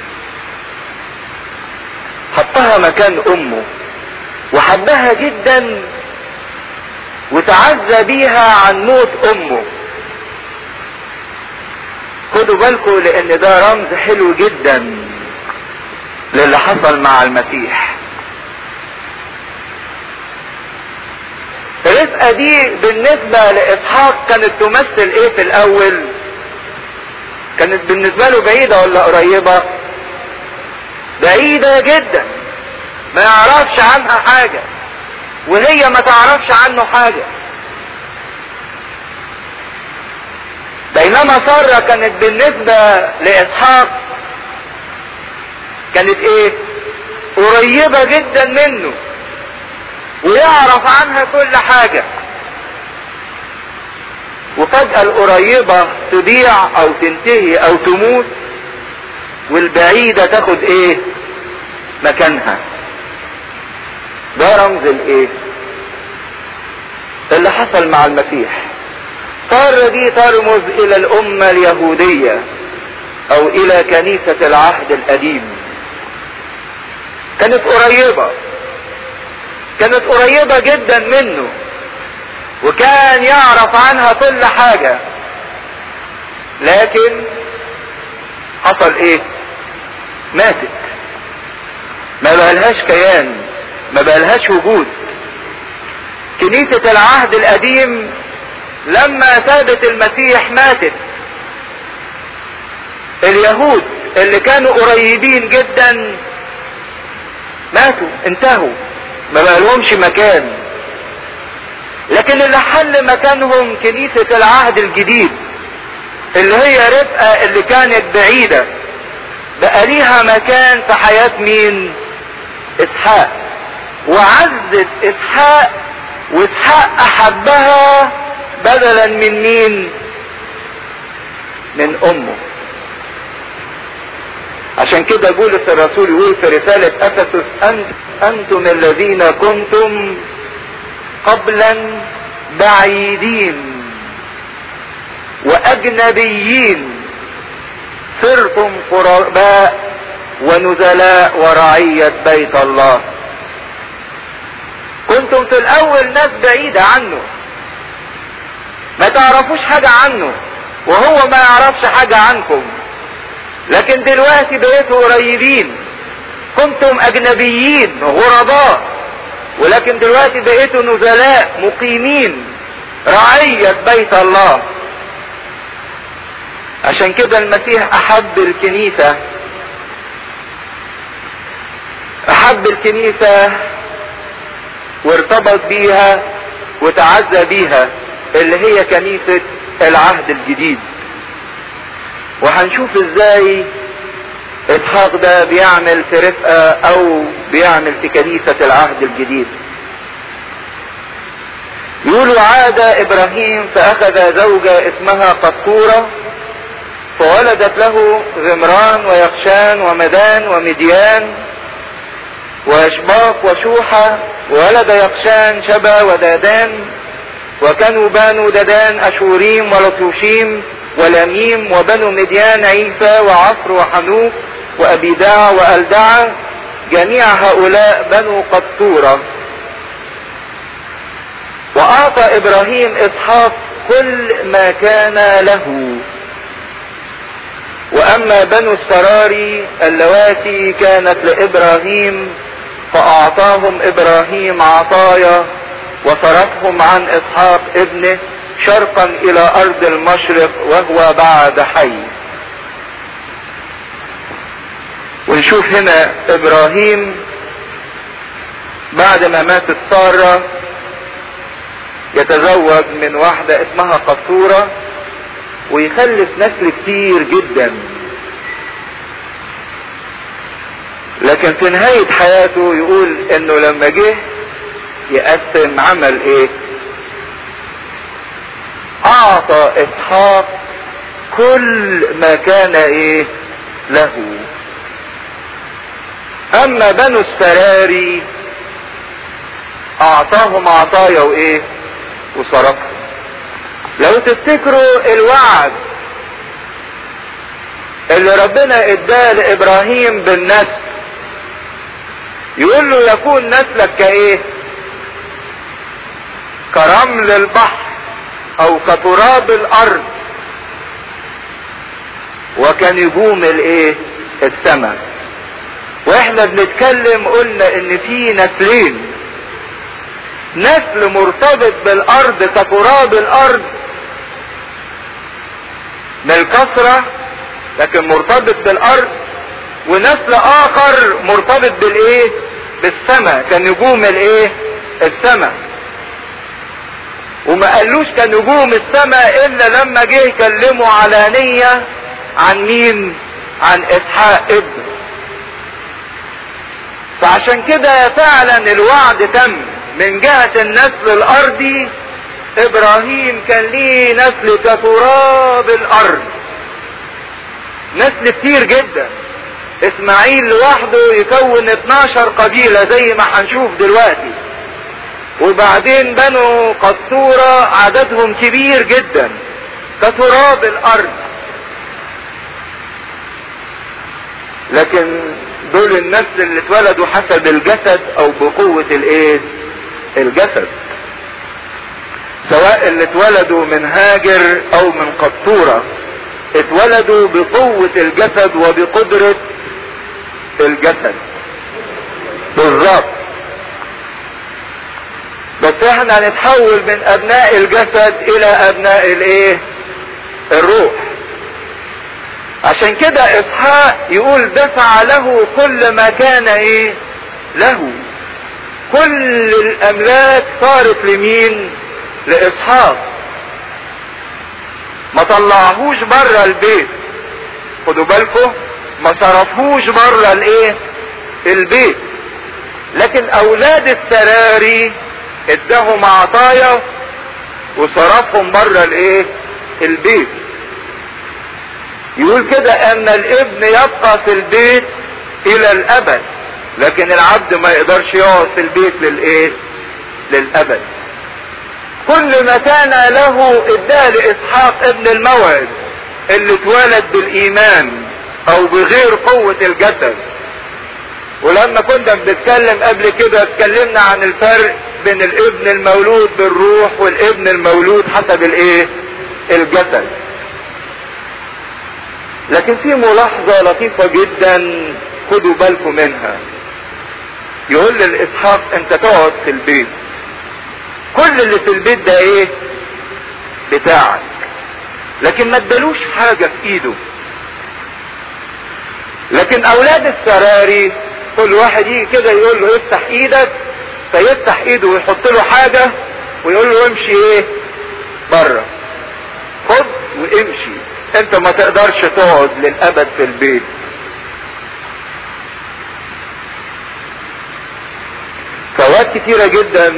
حطها مكان امه وحبها جدا وتعزى بيها عن موت امه خدوا بالكم لان ده رمز حلو جدا للي حصل مع المسيح رفقة دي بالنسبة لإسحاق كانت تمثل ايه في الأول؟ كانت بالنسبة له بعيدة ولا قريبة؟ بعيدة جدا ما يعرفش عنها حاجة وهي ما تعرفش عنه حاجة بينما سارة كانت بالنسبة لإسحاق كانت ايه قريبة جدا منه ويعرف عنها كل حاجة وفجأة القريبة تضيع او تنتهي او تموت والبعيدة تاخد ايه مكانها ده رمز الايه اللي حصل مع المسيح سارة دي ترمز الى الامة اليهودية او الى كنيسة العهد القديم كانت قريبة كانت قريبة جدا منه وكان يعرف عنها كل حاجة لكن حصل ايه ماتت ما بقالهاش كيان ما بقالهاش وجود كنيسة العهد القديم لما سابت المسيح ماتت اليهود اللي كانوا قريبين جدا ماتوا انتهوا ما بقالهمش مكان لكن اللي حل مكانهم كنيسة العهد الجديد اللي هي رفقة اللي كانت بعيدة بقى ليها مكان في حياة مين اسحاق وعزت اسحاق واسحاق احبها بدلا من مين من امه عشان كده بولس الرسول يقول في رسالة افسس أنت انتم الذين كنتم قبلا بعيدين واجنبيين صرتم قرباء ونزلاء ورعية بيت الله كنتم في الاول ناس بعيدة عنه ما تعرفوش حاجة عنه وهو ما يعرفش حاجة عنكم لكن دلوقتي بقيتوا قريبين كنتم اجنبيين غرباء ولكن دلوقتي بقيتوا نزلاء مقيمين رعية بيت الله عشان كده المسيح احب الكنيسة احب الكنيسة وارتبط بيها وتعزى بيها اللي هي كنيسة العهد الجديد وهنشوف ازاي اسحاق ده بيعمل في رفقة او بيعمل في كنيسة العهد الجديد يقول عاد ابراهيم فاخذ زوجة اسمها قطورة فولدت له غمران ويقشان ومدان ومديان واشباق وشوحة وولد يقشان شبا ودادان وكانوا بانوا ددان اشوريم ولطوشيم ولميم وبنو مديان عيسى وعصر وحنوك وابيداع والدعة جميع هؤلاء بنو قطورة واعطى ابراهيم اسحاق كل ما كان له واما بنو السراري اللواتي كانت لابراهيم فاعطاهم ابراهيم عطايا وصرفهم عن اسحاق ابنه شرقا الى ارض المشرق وهو بعد حي ونشوف هنا ابراهيم بعد ما ماتت سارة يتزوج من واحدة اسمها قصورة ويخلف نسل كتير جدا لكن في نهاية حياته يقول انه لما جه يقسم عمل ايه اعطى اسحاق كل ما كان ايه له اما بنو السراري اعطاهم عطايا وايه وصرفهم لو تفتكروا الوعد اللي ربنا اداه لابراهيم بالنسل يقول له يكون نسلك كايه كرمل البحر او كتراب الارض وكنجوم الايه السماء واحنا بنتكلم قلنا ان في نسلين نسل مرتبط بالارض كتراب الارض من الكثرة لكن مرتبط بالارض ونسل اخر مرتبط بالايه بالسماء كنجوم الايه السماء وما قالوش كنجوم السماء الا لما جه يكلموا علانية عن مين عن اسحاق ابنه فعشان كده فعلا الوعد تم من جهة النسل الارضي ابراهيم كان ليه نسل كتراب الارض نسل كتير جدا اسماعيل لوحده يكون 12 قبيلة زي ما هنشوف دلوقتي وبعدين بنو قطورة عددهم كبير جدا كتراب الارض لكن دول النسل اللي اتولدوا حسب الجسد او بقوة الايه الجسد سواء اللي اتولدوا من هاجر او من قطورة اتولدوا بقوة الجسد وبقدرة الجسد بالظبط بس احنا هنتحول من ابناء الجسد الى ابناء الايه الروح عشان كده اسحاق يقول دفع له كل ما كان ايه له كل الاملاك صارت لمين لاسحاق ما طلعهوش بره البيت خدوا بالكم ما صرفوش بره الايه البيت لكن اولاد السراري اداهم عطايا وصرفهم بره الايه البيت يقول كده ان الابن يبقى في البيت الى الابد لكن العبد ما يقدرش يقعد في البيت للايه للابد كل ما كان له اداه لاسحاق ابن الموعد اللي اتولد بالايمان او بغير قوة الجسد ولما كنا بنتكلم قبل كده اتكلمنا عن الفرق بين الابن المولود بالروح والابن المولود حسب الايه الجسد لكن في ملاحظة لطيفة جدا خدوا بالكم منها يقول للاسحاق انت تقعد في البيت كل اللي في البيت ده ايه بتاعك لكن ما ادالوش حاجة في ايده لكن اولاد السراري كل واحد يجي كده يقول له افتح ايدك فيفتح ايده ويحط له حاجة ويقول له امشي ايه بره خد وامشي انت ما تقدرش تقعد للابد في البيت فوقت كتيرة جدا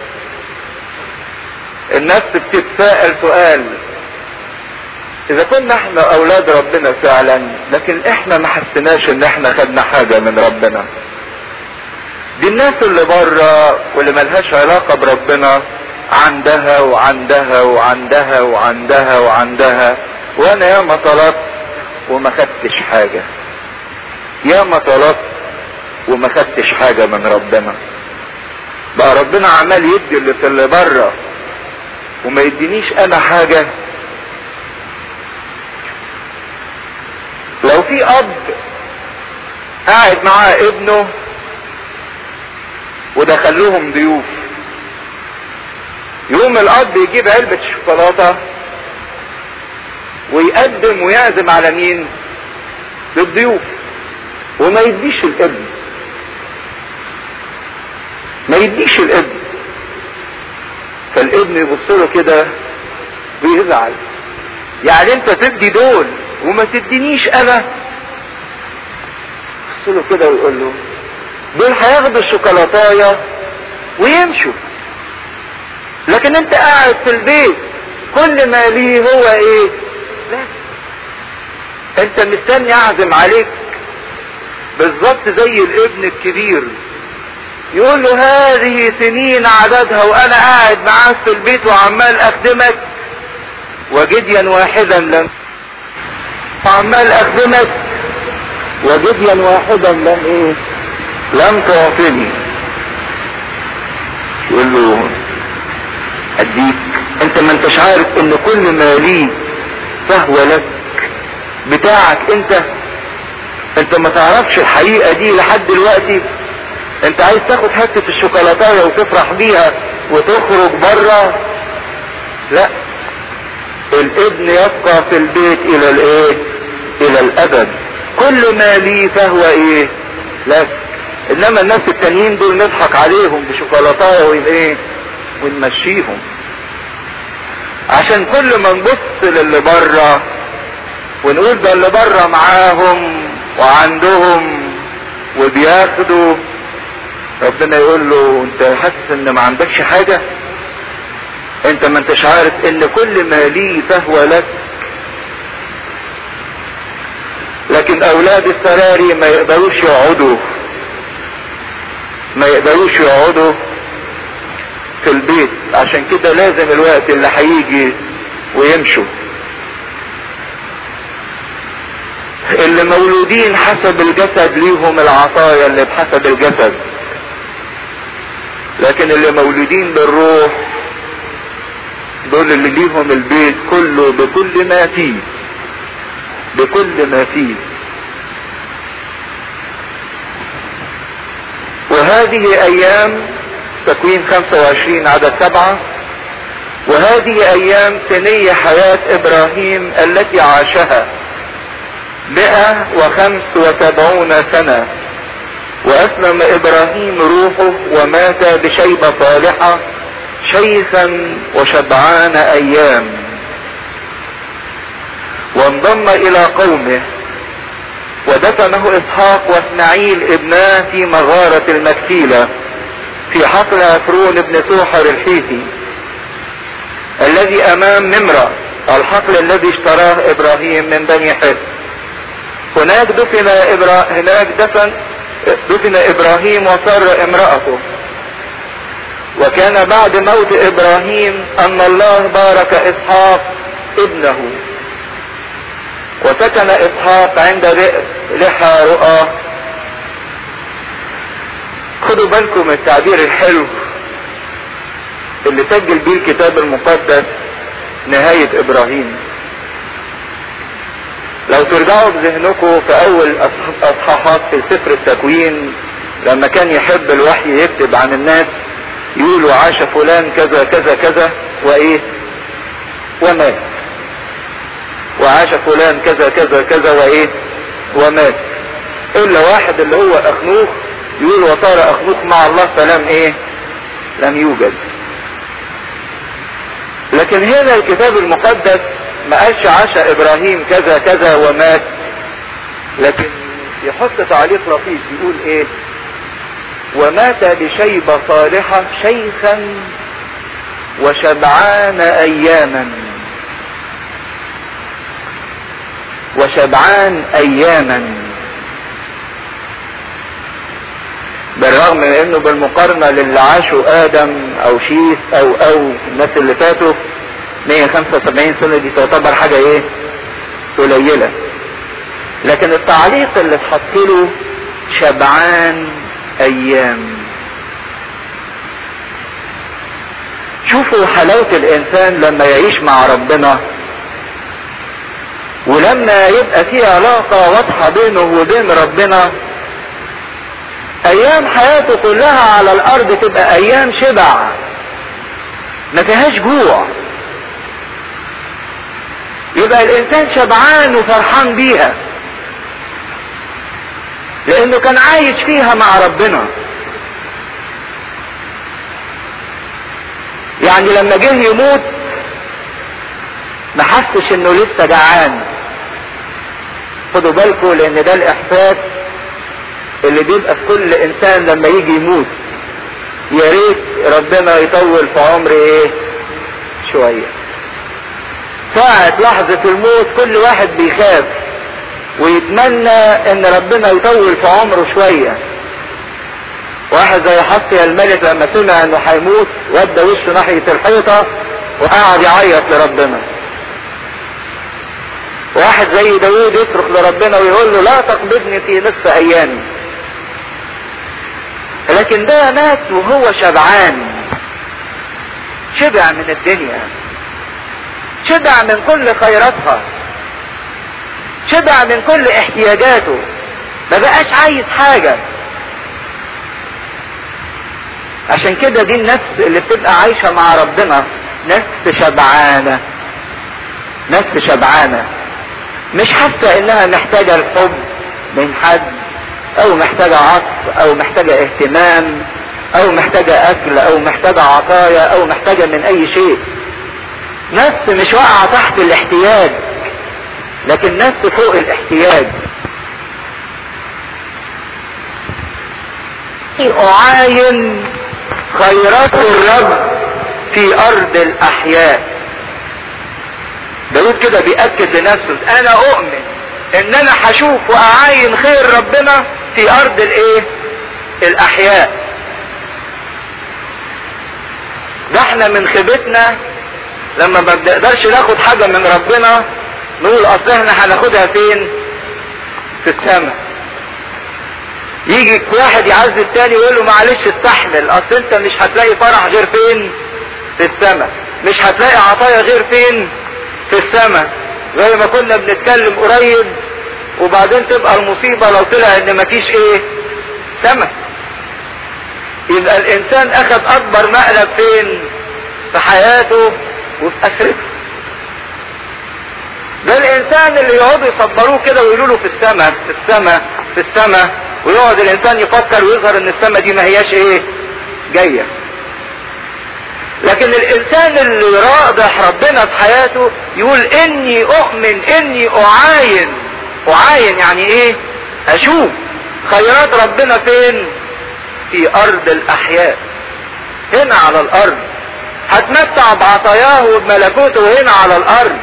الناس بتتساءل سؤال اذا كنا احنا اولاد ربنا فعلا لكن احنا ما حسناش ان احنا خدنا حاجة من ربنا دي الناس اللي بره واللي ملهاش علاقة بربنا عندها وعندها وعندها وعندها وعندها وانا ياما طلبت وما خدتش حاجة ياما طلبت وما خدتش حاجة من ربنا بقى ربنا عمال يدي اللي في اللي بره وما يدينيش انا حاجة لو في اب قاعد معاه ابنه ودخلوهم ضيوف يقوم الاب يجيب علبة شوكولاتة ويقدم ويعزم على مين للضيوف وما يديش الابن ما يديش الابن فالابن يبص له كده ويزعل يعني انت تدي دول وما تدينيش انا يبص له كده ويقول له دول هياخدوا الشوكولاتايه ويمشوا لكن انت قاعد في البيت كل ما ليه هو ايه لا انت مستني اعزم عليك بالظبط زي الابن الكبير يقول له هذه سنين عددها وانا قاعد معاك في البيت وعمال اخدمك وجديا واحدا لم وعمال اخدمك وجديا واحدا لم ايه لم تعطني يقول له اديك انت ما انتش عارف ان كل ما لي فهو لك بتاعك انت انت ما تعرفش الحقيقة دي لحد دلوقتي انت عايز تاخد حتة الشوكولاتاية وتفرح بيها وتخرج بره لا الابن يبقى في البيت الى الايه الى الابد كل ما لي فهو ايه لك انما الناس التانيين دول نضحك عليهم بشوكولاتاية وايه ونمشيهم عشان كل ما نبص للي بره ونقول ده اللي بره معاهم وعندهم وبياخدوا ربنا يقول له انت حاسس ان ما عندكش حاجة انت ما انتش عارف ان كل ما لي فهو لك لكن اولاد السراري ما يقدروش يقعدوا ما يقدروش يقعدوا في البيت عشان كده لازم الوقت اللي هيجي ويمشوا اللي مولودين حسب الجسد ليهم العطايا اللي بحسب الجسد لكن اللي مولودين بالروح دول اللي ليهم البيت كله بكل ما فيه بكل ما فيه وهذه ايام تكوين 25 عدد سبعة وهذه ايام سنية حياة ابراهيم التي عاشها مئة وخمس وسبعون سنة واسلم ابراهيم روحه ومات بشيبة صالحة شيخا وشبعان ايام وانضم الى قومه ودفنه اسحاق واسماعيل ابناه في مغارة المكفيلة في حقل عفرون بن سوحر الحيثي الذي امام نمرة الحقل الذي اشتراه ابراهيم من بني حس هناك دفن إبرا... هناك دفن دفن ابراهيم وصر امرأته وكان بعد موت ابراهيم ان الله بارك اسحاق ابنه وسكن اسحاق عند بئر لحى رؤى خدوا بالكم التعبير الحلو اللي سجل بيه الكتاب المقدس نهاية ابراهيم لو ترجعوا بذهنكم في اول اصحاحات في سفر التكوين لما كان يحب الوحي يكتب عن الناس يقولوا عاش فلان كذا كذا كذا وايه ومات وعاش فلان كذا كذا كذا وايه ومات الا واحد اللي هو اخنوخ يقول وصار اخنوخ مع الله فلم ايه لم يوجد لكن هنا الكتاب المقدس ما قالش عاش ابراهيم كذا كذا ومات لكن يحط تعليق لطيف يقول ايه ومات بشيبة صالحة شيخا وشبعان اياما وشبعان اياما بالرغم من انه بالمقارنة للي عاشوا ادم او شيث او او الناس اللي فاتوا 175 سنة دي تعتبر حاجة ايه قليلة لكن التعليق اللي اتحط له شبعان ايام شوفوا حلاوة الانسان لما يعيش مع ربنا ولما يبقى في علاقة واضحة بينه وبين ربنا ايام حياته كلها على الارض تبقى ايام شبع ما فيهاش جوع يبقى الانسان شبعان وفرحان بيها لانه كان عايش فيها مع ربنا يعني لما جه يموت ما حسش انه لسه جعان خدوا بالكم لان ده الاحساس اللي بيبقى في كل انسان لما يجي يموت يا ريت ربنا يطول في عمر ايه شويه ساعة لحظة الموت كل واحد بيخاف ويتمنى ان ربنا يطول في عمره شوية واحد زي حصي الملك لما سمع انه هيموت ودى وشه ناحية الحيطة وقعد يعيط لربنا واحد زي داوود يصرخ لربنا ويقول له لا تقبضني في نصف ايامي لكن ده مات وهو شبعان شبع من الدنيا شبع من كل خيراتها شبع من كل احتياجاته ما بقاش عايز حاجة عشان كده دي النفس اللي بتبقى عايشة مع ربنا نفس شبعانة نفس شبعانة مش حاسة انها محتاجة الحب من حد او محتاجة عطف او محتاجة اهتمام او محتاجة اكل او محتاجة عطايا او محتاجة من اي شيء نفس مش واقعة تحت الاحتياج لكن نفس فوق الاحتياج اعاين خيرات الرب في ارض الاحياء داود كده بيأكد لنفسه انا اؤمن ان انا هشوف واعاين خير ربنا في ارض الايه الاحياء ده احنا من خيبتنا لما ما بنقدرش ناخد حاجة من ربنا نقول اصل احنا هناخدها فين في السماء يجي واحد يعزي التاني ويقول له معلش استحمل اصل انت مش هتلاقي فرح غير فين في السماء مش هتلاقي عطايا غير فين في السماء زي ما كنا بنتكلم قريب وبعدين تبقى المصيبة لو طلع ان مفيش ايه سماء يبقى الانسان اخذ اكبر مقلب فين في حياته وفي اخرته ده الانسان اللي يقعدوا يصبروه كده ويقولوا له في السماء في السماء في السماء ويقعد الانسان يفكر ويظهر ان السماء دي ما هياش ايه جايه لكن الانسان اللي راضح ربنا في حياته يقول اني اؤمن اني اعاين اعاين يعني ايه اشوف خيرات ربنا فين في ارض الاحياء هنا على الارض هتمتع بعطاياه وبملكوته هنا على الارض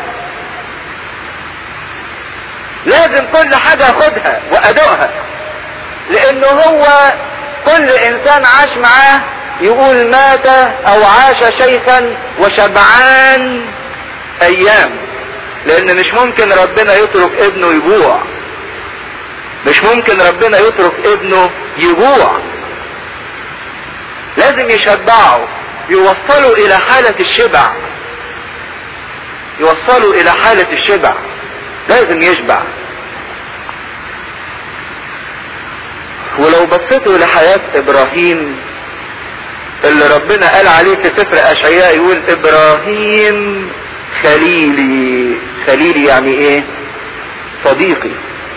لازم كل حاجة اخدها وادوقها لانه هو كل انسان عاش معاه يقول مات او عاش شيخا وشبعان ايام لان مش ممكن ربنا يترك ابنه يجوع مش ممكن ربنا يترك ابنه يجوع لازم يشبعه يوصلوا الى حالة الشبع يوصلوا الى حالة الشبع لازم يشبع ولو بصيتوا لحياة ابراهيم اللي ربنا قال عليه في سفر اشعياء يقول ابراهيم خليلي خليلي يعني ايه صديقي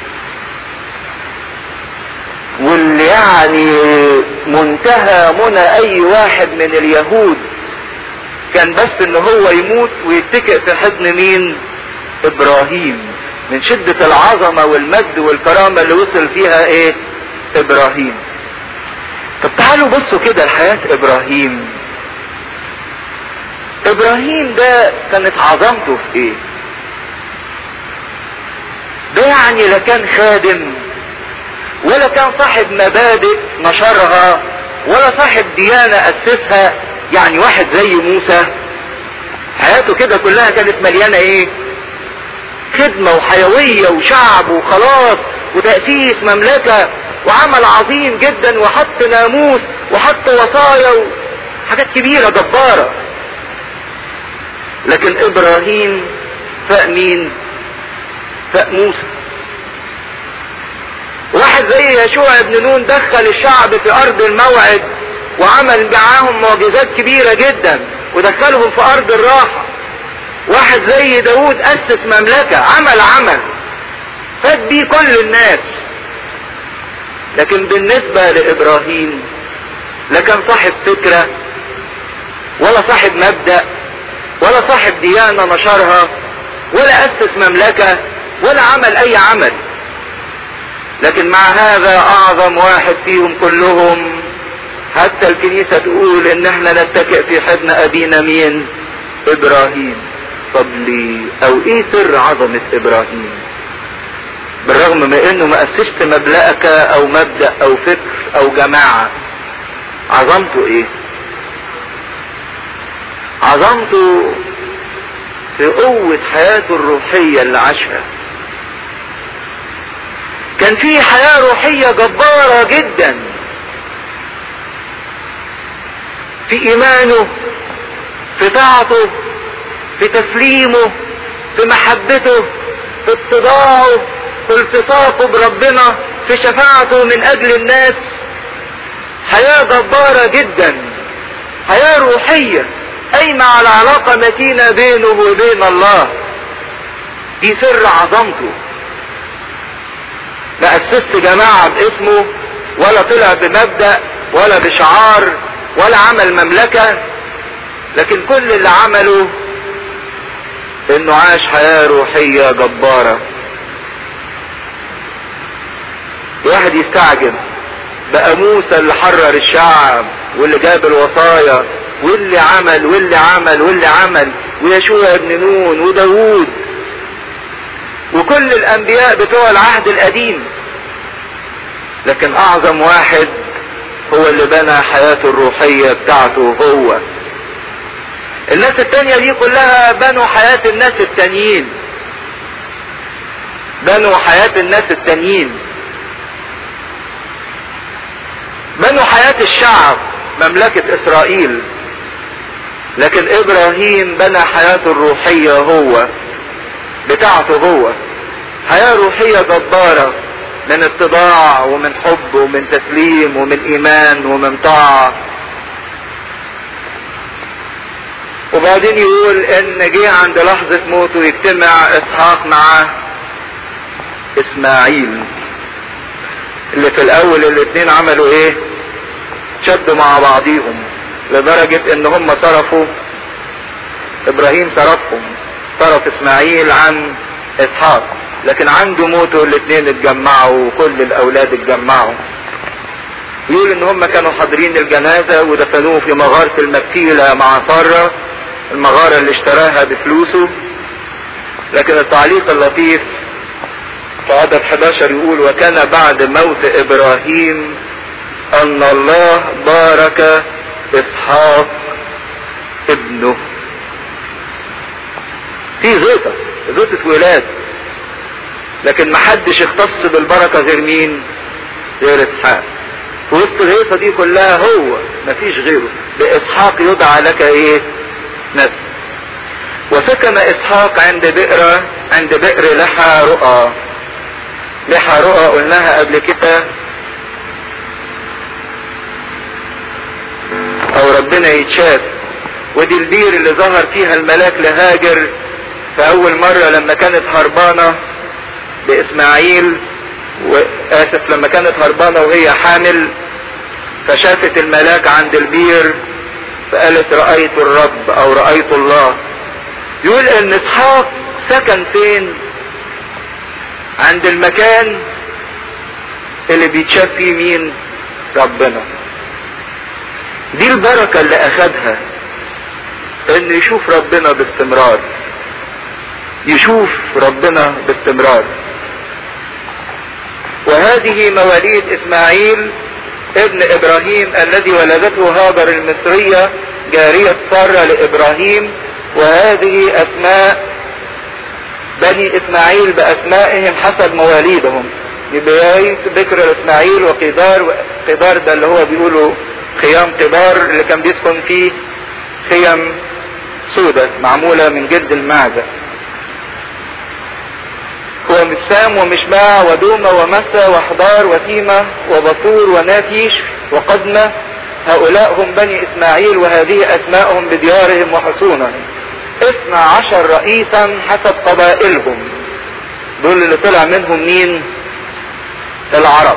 واللي يعني منتهى منى اي واحد من اليهود كان بس ان هو يموت ويتكئ في حضن مين ابراهيم من شدة العظمة والمجد والكرامة اللي وصل فيها ايه ابراهيم طب تعالوا بصوا كده لحياة ابراهيم ابراهيم ده كانت عظمته في ايه ده يعني لا كان خادم ولا كان صاحب مبادئ نشرها ولا صاحب ديانة اسسها يعني واحد زي موسى حياته كده كلها كانت مليانة ايه خدمة وحيوية وشعب وخلاص وتأسيس مملكة وعمل عظيم جدا وحط ناموس وحط وصايا وحاجات كبيرة جبارة لكن ابراهيم فاق مين فاق موسى واحد زي يشوع ابن نون دخل الشعب في ارض الموعد وعمل معاهم معجزات كبيرة جدا ودخلهم في ارض الراحة واحد زي داود اسس مملكة عمل عمل فاد بيه كل الناس لكن بالنسبة لابراهيم لا كان صاحب فكرة ولا صاحب مبدأ ولا صاحب ديانة نشرها ولا اسس مملكة ولا عمل اي عمل لكن مع هذا اعظم واحد فيهم كلهم حتى الكنيسة تقول ان احنا نتكئ في حضن ابينا مين ابراهيم طب ليه او ايه سر عظمة ابراهيم بالرغم من انه ما اسسش مبلغك او مبدأ او فكر او جماعة عظمته ايه عظمته في قوة حياته الروحية اللي عاشها كان في حياة روحية جبارة جدا في ايمانه في طاعته في تسليمه في محبته في اتضاعه في التصاقه بربنا في شفاعته من اجل الناس حياة جبارة جدا حياة روحية قايمة على علاقة متينة بينه وبين الله دي سر عظمته ما اسست جماعة باسمه ولا طلع بمبدأ ولا بشعار ولا عمل مملكة لكن كل اللي عمله انه عاش حياة روحية جبارة واحد يستعجب بقى موسى اللي حرر الشعب واللي جاب الوصايا واللي عمل واللي عمل واللي عمل ويشوع ابن نون وداوود وكل الانبياء بتوع العهد القديم لكن اعظم واحد هو اللي بنى حياته الروحية بتاعته هو الناس التانية دي كلها بنوا حياة الناس التانيين بنوا حياة الناس التانيين بنوا حياة الشعب مملكة اسرائيل لكن ابراهيم بنى حياته الروحية هو بتاعته هو حياة روحية جبارة من اتضاع ومن حب ومن تسليم ومن ايمان ومن طاعة وبعدين يقول ان جه عند لحظة موته يجتمع اسحاق مع اسماعيل اللي في الاول الاتنين عملوا ايه شدوا مع بعضيهم لدرجة ان هم صرفوا ابراهيم صرفهم صرف اسماعيل عن اسحاق لكن عنده موته الاثنين اتجمعوا وكل الاولاد اتجمعوا يقول ان هم كانوا حاضرين الجنازة ودفنوه في مغارة المكيلة مع سارة المغارة اللي اشتراها بفلوسه لكن التعليق اللطيف في عدد 11 يقول وكان بعد موت ابراهيم ان الله بارك اسحاق ابنه في زيطة زيطة ولاد لكن محدش اختص بالبركة غير مين غير اسحاق في وسط الهيصة دي كلها هو مفيش غيره باسحاق يدعى لك ايه نسل وسكن اسحاق عند بئر عند بئر لحى رؤى لحى رؤى قلناها قبل كده او ربنا يتشاف ودي البير اللي ظهر فيها الملاك لهاجر في اول مرة لما كانت هربانة باسماعيل واسف لما كانت هربانة وهي حامل فشافت الملاك عند البير فقالت رأيت الرب او رأيت الله يقول ان اسحاق سكن فين عند المكان اللي بيتشاف فيه مين ربنا دي البركة اللي اخدها ان يشوف ربنا باستمرار يشوف ربنا باستمرار وهذه مواليد اسماعيل ابن ابراهيم الذي ولدته هاجر المصرية جارية سارة لابراهيم وهذه اسماء بني اسماعيل باسمائهم حسب مواليدهم جباي بكر اسماعيل وقدار قدار ده اللي هو بيقولوا خيام قدار اللي كان بيسكن فيه خيم سودة معمولة من جلد المعزة هو مسام ومشباع ودومة ومسة وحضار وتيمة وبطور وناتيش وقدمة هؤلاء هم بني اسماعيل وهذه اسماءهم بديارهم وحصونهم اثنى عشر رئيسا حسب قبائلهم دول اللي طلع منهم مين العرب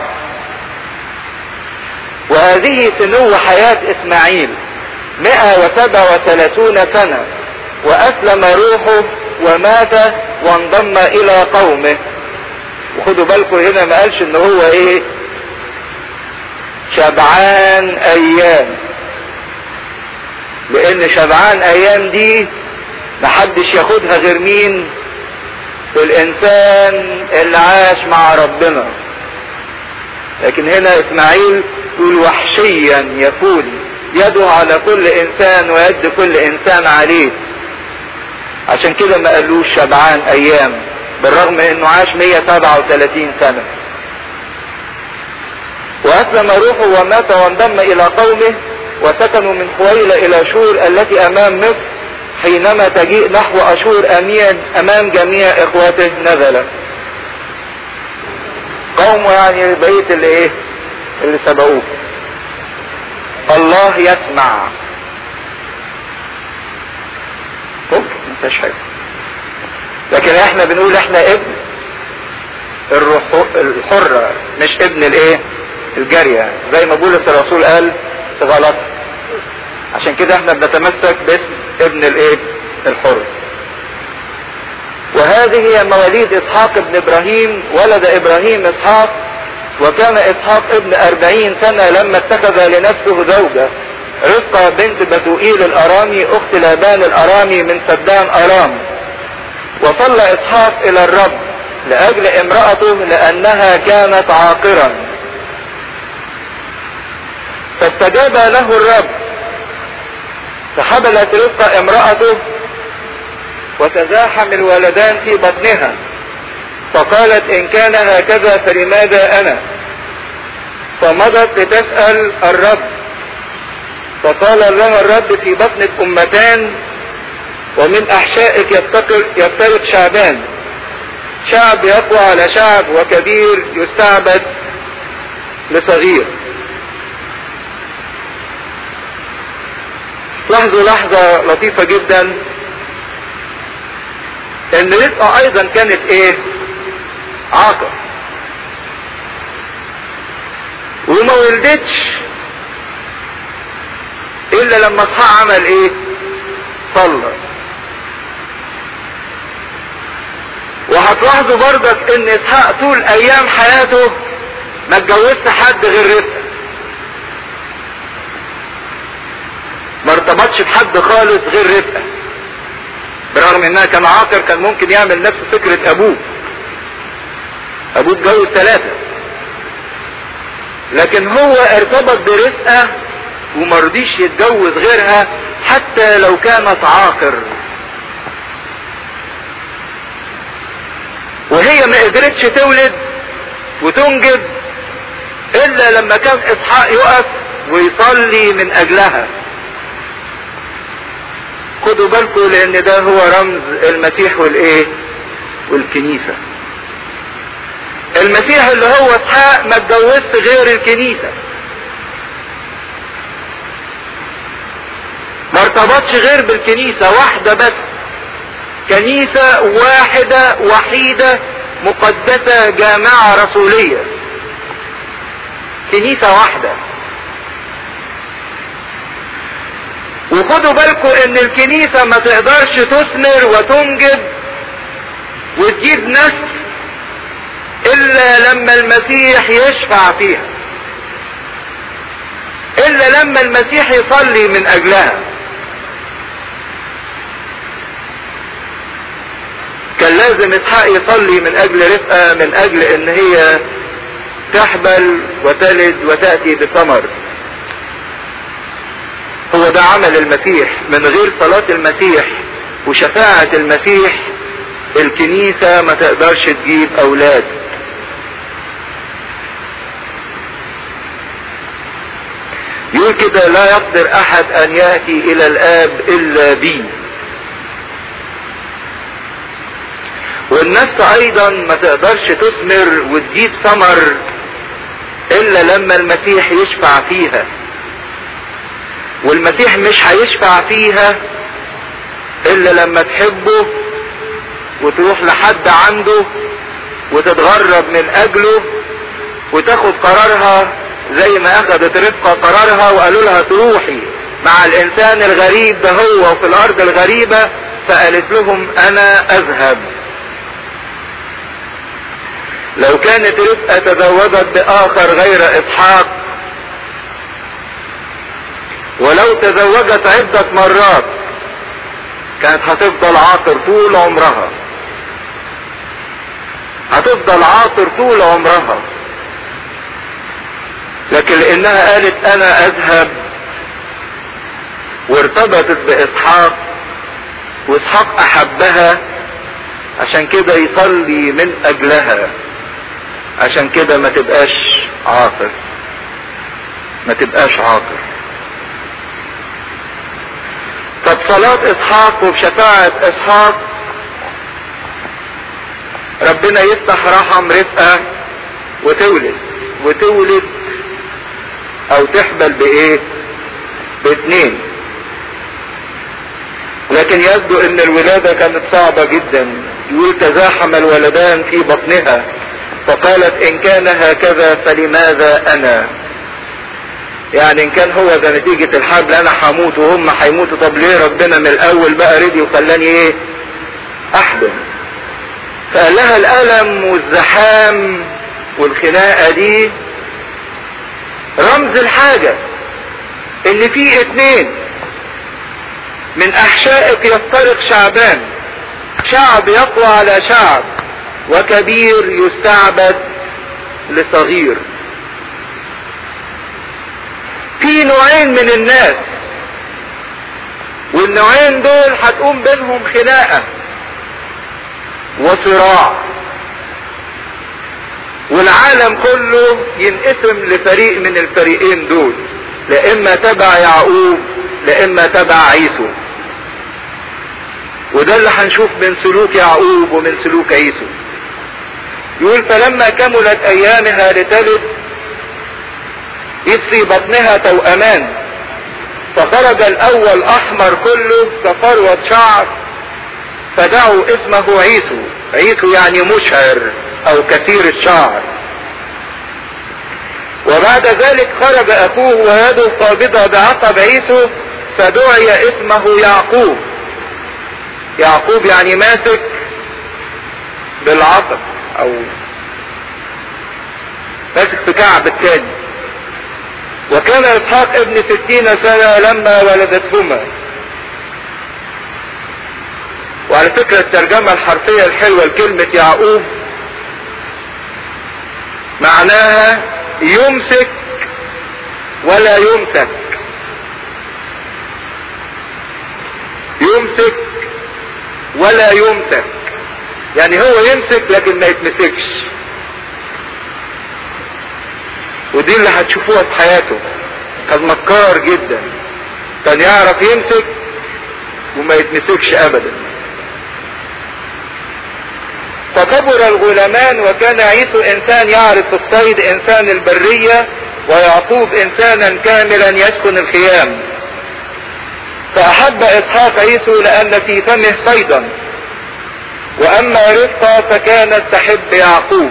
وهذه سنو حياة اسماعيل مئة وسبع وثلاثون سنة واسلم روحه ومات وانضم الى قومه وخدوا بالكم هنا ما قالش ان هو ايه شبعان ايام لان شبعان ايام دي محدش ياخدها غير مين الانسان اللي عاش مع ربنا لكن هنا اسماعيل يقول وحشيا يكون يده على كل انسان ويد كل انسان عليه عشان كده ما قالوش شبعان ايام بالرغم انه عاش 137 سنة واسلم روحه ومات وانضم الى قومه وسكنوا من خويلة الى شور التي امام مصر حينما تجيء نحو اشور امين امام جميع اخواته نزل قومه يعني بقية اللي ايه اللي سبقوه الله يسمع ممكن ما حاجه لكن احنا بنقول احنا ابن الروح الحرة مش ابن الايه الجارية زي ما بولس الرسول قال غلط عشان كده احنا بنتمسك باسم ابن الايه الحر وهذه هي مواليد اسحاق ابن ابراهيم ولد ابراهيم اسحاق وكان اسحاق ابن اربعين سنة لما اتخذ لنفسه زوجة رفقة بنت بتوئيل الارامي اخت لابان الارامي من سدان ارام وصلى اسحاق الى الرب لاجل امرأته لانها كانت عاقرا فاستجاب له الرب فحبلت رفقة امرأته وتزاحم الولدان في بطنها فقالت ان كان هكذا فلماذا انا فمضت لتسأل الرب فقال لها الرب في بطنك امتان ومن احشائك يفترق, يفترق شعبان شعب يقوى على شعب وكبير يستعبد لصغير لاحظوا لحظة لطيفة جدا ان رفقة ايضا كانت ايه عاقر وما ولدتش الا لما اسحاق عمل ايه صلى وهتلاحظوا برضك ان اسحاق طول ايام حياته ما اتجوزش حد غير رفقة ما ارتبطش بحد خالص غير رفقة برغم انها كان عاقر كان ممكن يعمل نفس فكرة ابوه ابوه اتجوز ثلاثة لكن هو ارتبط برفقة ومرضيش يتجوز غيرها حتى لو كانت عاقر وهي ما قدرتش تولد وتنجب الا لما كان اسحاق يقف ويصلي من اجلها خدوا بالكم لان ده هو رمز المسيح والايه والكنيسة المسيح اللي هو اسحاق ما اتجوزش غير الكنيسة ما ارتبطش غير بالكنيسة واحدة بس كنيسة واحدة وحيدة مقدسة جامعة رسولية كنيسة واحدة وخدوا بالكم ان الكنيسة ما تقدرش تثمر وتنجب وتجيب نسل الا لما المسيح يشفع فيها الا لما المسيح يصلي من اجلها كان لازم اسحاق يصلي من اجل رفقة من اجل ان هي تحبل وتلد وتأتي بثمر هو ده عمل المسيح من غير صلاة المسيح وشفاعة المسيح الكنيسة ما تقدرش تجيب اولاد يقول كده لا يقدر احد ان ياتي الى الاب الا بي والنفس ايضا ما تقدرش تثمر وتجيب ثمر الا لما المسيح يشفع فيها والمسيح مش هيشفع فيها الا لما تحبه وتروح لحد عنده وتتغرب من اجله وتاخد قرارها زي ما اخذت رفقة قرارها وقالوا لها تروحي مع الانسان الغريب ده هو في الارض الغريبة فقالت لهم انا اذهب لو كانت رفقة تزوجت باخر غير اسحاق ولو تزوجت عدة مرات كانت هتفضل عاطر طول عمرها هتفضل عاطر طول عمرها لكن لانها قالت انا اذهب وارتبطت باسحاق واسحاق احبها عشان كده يصلي من اجلها عشان كده ما تبقاش عاطر ما تبقاش عاطر طب صلاة اسحاق وبشفاعة اسحاق ربنا يفتح رحم رفقة وتولد وتولد او تحبل بايه باثنين لكن يبدو ان الولادة كانت صعبة جدا يقول تزاحم الولدان في بطنها فقالت ان كان هكذا فلماذا انا يعني ان كان هو ده نتيجة الحبل انا هموت وهم هيموتوا طب ليه ربنا من الاول بقى رضي وخلاني ايه احبل فقال لها الالم والزحام والخناقة دي رمز الحاجة ان في اتنين من احشائك يفترق شعبان شعب يقوى على شعب وكبير يستعبد لصغير في نوعين من الناس والنوعين دول هتقوم بينهم خناقة وصراع والعالم كله ينقسم لفريق من الفريقين دول لا اما تبع يعقوب لا اما تبع عيسو وده اللي هنشوف من سلوك يعقوب ومن سلوك عيسو يقول فلما كملت ايامها لتلد اذ في بطنها توأمان فخرج الاول احمر كله كفروة شعر فدعوا اسمه عيسو عيسو يعني مشعر او كثير الشعر وبعد ذلك خرج اخوه ويده قابضة بعقب عيسو فدعي اسمه يعقوب يعقوب يعني ماسك بالعقب او ماسك في كعب الثاني وكان اسحاق ابن ستين سنة لما ولدتهما وعلى فكرة الترجمة الحرفية الحلوة لكلمة يعقوب معناها يمسك ولا يمسك يمسك ولا يمسك يعني هو يمسك لكن ما يتمسكش ودي اللي هتشوفوها في حياته كان مكار جدا كان يعرف يمسك وما يتمسكش ابدا فكبر الغلامان وكان عيسو انسان يعرف الصيد انسان البرية ويعقوب انسانا كاملا يسكن الخيام فاحب اسحاق عيسو لان في فمه صيدا واما رفقة فكانت تحب يعقوب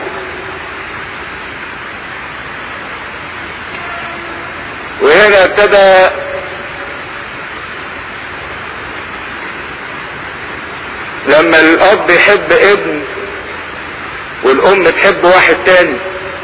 وهنا ابتدى لما الاب يحب ابن والام تحب واحد تاني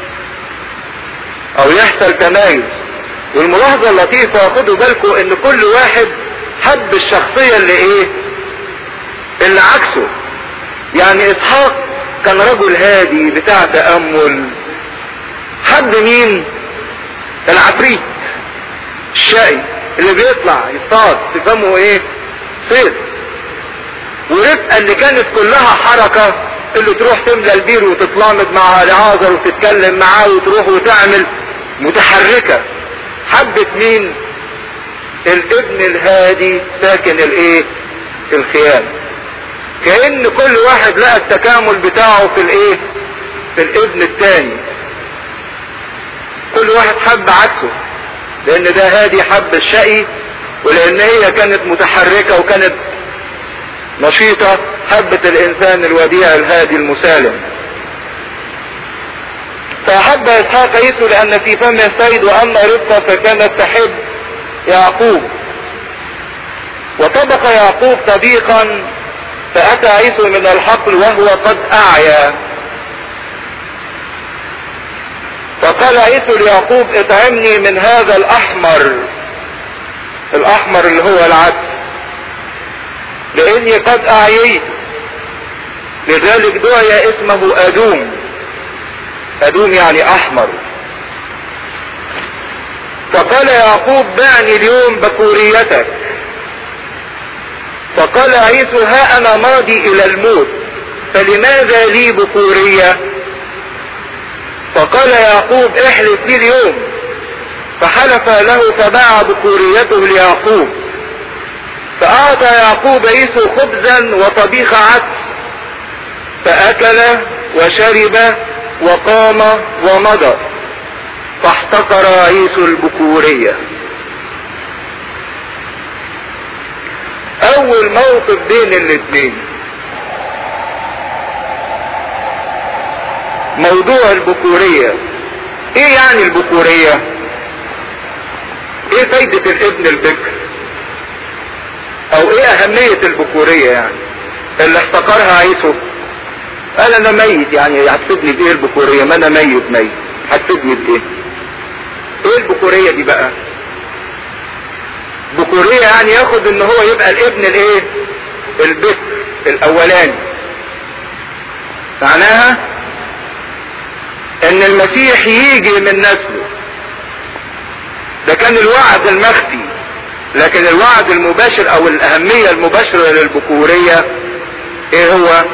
او يحصل تمايز والملاحظة اللطيفة خدوا بالكم ان كل واحد حب الشخصية اللي ايه اللي عكسه يعني اسحاق كان رجل هادي بتاع تأمل حب مين العفريت الشقي اللي بيطلع يصطاد تفهموا ايه صيد ورفقة اللي كانت كلها حركة اللي تروح تملى البير وتتلامد مع العازر وتتكلم معاه وتروح وتعمل متحركة حبت مين الابن الهادي ساكن الايه الخيام كأن كل واحد لقى التكامل بتاعه في الايه في الابن الثاني كل واحد حب عكسه لان ده هادي حب الشقي ولان هي كانت متحركة وكانت نشيطة حبت الانسان الوديع الهادي المسالم فأحب إسحاق عيسو لأن في فمه صيد وأما ربقة فكانت تحب يعقوب وطبق يعقوب طبيقا فأتى عيسو من الحقل وهو قد أعيا فقال عيسو ليعقوب اطعمني من هذا الأحمر الأحمر اللي هو العدس لأني قد أعييت لذلك دعي اسمه أدوم أدوم يعني أحمر فقال يعقوب دعني اليوم بكوريتك فقال عيسو ها أنا ماضي إلى الموت فلماذا لي بكورية فقال يعقوب احلف لي اليوم فحلف له فباع بكوريته ليعقوب فأعطى يعقوب عيسو خبزا وطبيخ عدس فأكل وشرب وقام ومضى فاحتقر عيسو البكورية اول موقف بين الاثنين موضوع البكورية ايه يعني البكورية ايه فايدة الابن البكر او ايه اهمية البكورية يعني اللي احتقرها عيسو قال انا ميت يعني هتفيدني بايه البكورية ما انا ميت ميت هتفيدني بايه ايه البكورية دي بقى بكورية يعني ياخد ان هو يبقى الابن الايه البكر الاولاني معناها ان المسيح يجي من نسله ده كان الوعد المخفي لكن الوعد المباشر او الاهمية المباشرة للبكورية ايه هو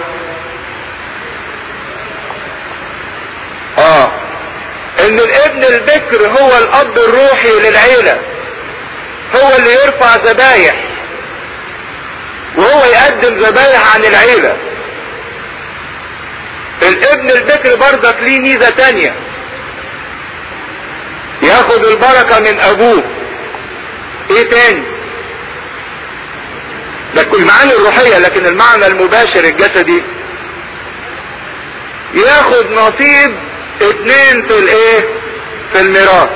اه ان الابن البكر هو الاب الروحي للعيلة هو اللي يرفع ذبايح وهو يقدم ذبايح عن العيلة الابن البكر برضك ليه ميزة تانية ياخد البركة من ابوه ايه تاني ده كل معاني الروحية لكن المعنى المباشر الجسدي ياخد نصيب اتنين في الايه في الميراث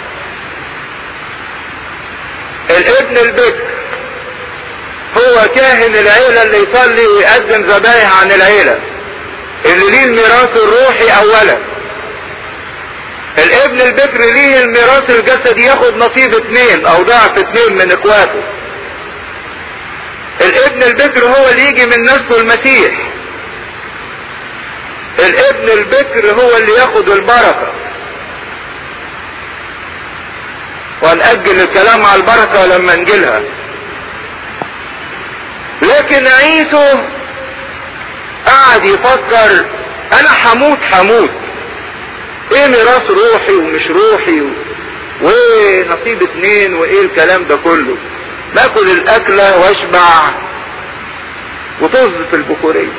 الابن البكر هو كاهن العيلة اللي يصلي ويقدم ذبايح عن العيلة اللي ليه الميراث الروحي اولا الابن البكر ليه الميراث الجسدي ياخد نصيب اتنين او ضعف اتنين من اخواته الابن البكر هو اللي يجي من نسله المسيح الابن البكر هو اللي ياخد البركة ونأجل الكلام على البركة لما نجيلها لكن عيسو قعد يفكر انا حموت حموت ايه ميراث روحي ومش روحي و... وايه نصيب اتنين وايه الكلام ده كله باكل الاكلة واشبع وطز في البخورية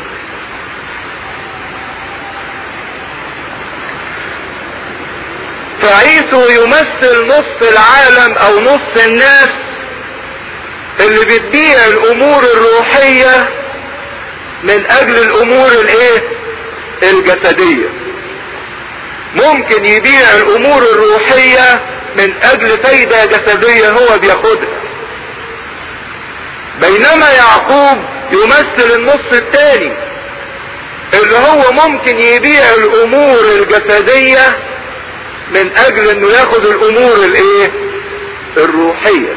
فعيسو يمثل نص العالم او نص الناس اللي بتبيع الامور الروحية من اجل الامور الايه الجسدية ممكن يبيع الامور الروحية من اجل فايدة جسدية هو بياخدها بينما يعقوب يمثل النص الثاني اللي هو ممكن يبيع الامور الجسدية من اجل انه ياخد الامور الايه الروحية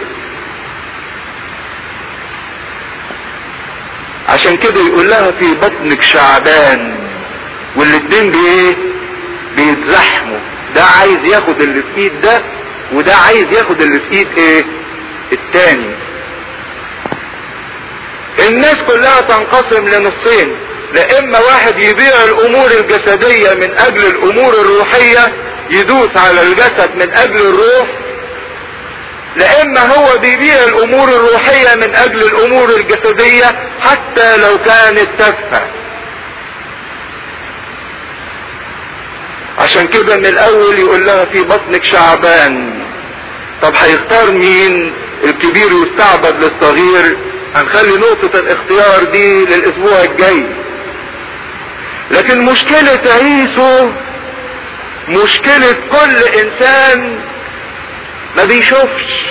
عشان كده يقول لها في بطنك شعبان والاتنين بايه بيتزحموا ده عايز ياخد اللي في ايد ده وده عايز ياخد اللي في ايد ايه التاني الناس كلها تنقسم لنصين لا اما واحد يبيع الامور الجسدية من اجل الامور الروحية يدوس على الجسد من اجل الروح لإما هو بيبيع الأمور الروحية من أجل الأمور الجسدية حتى لو كانت تافهة عشان كده من الأول يقول لها في بطنك شعبان طب هيختار مين الكبير يستعبد للصغير هنخلي نقطة الاختيار دي للأسبوع الجاي لكن مشكلة عيسو مشكلة كل انسان ما بيشوفش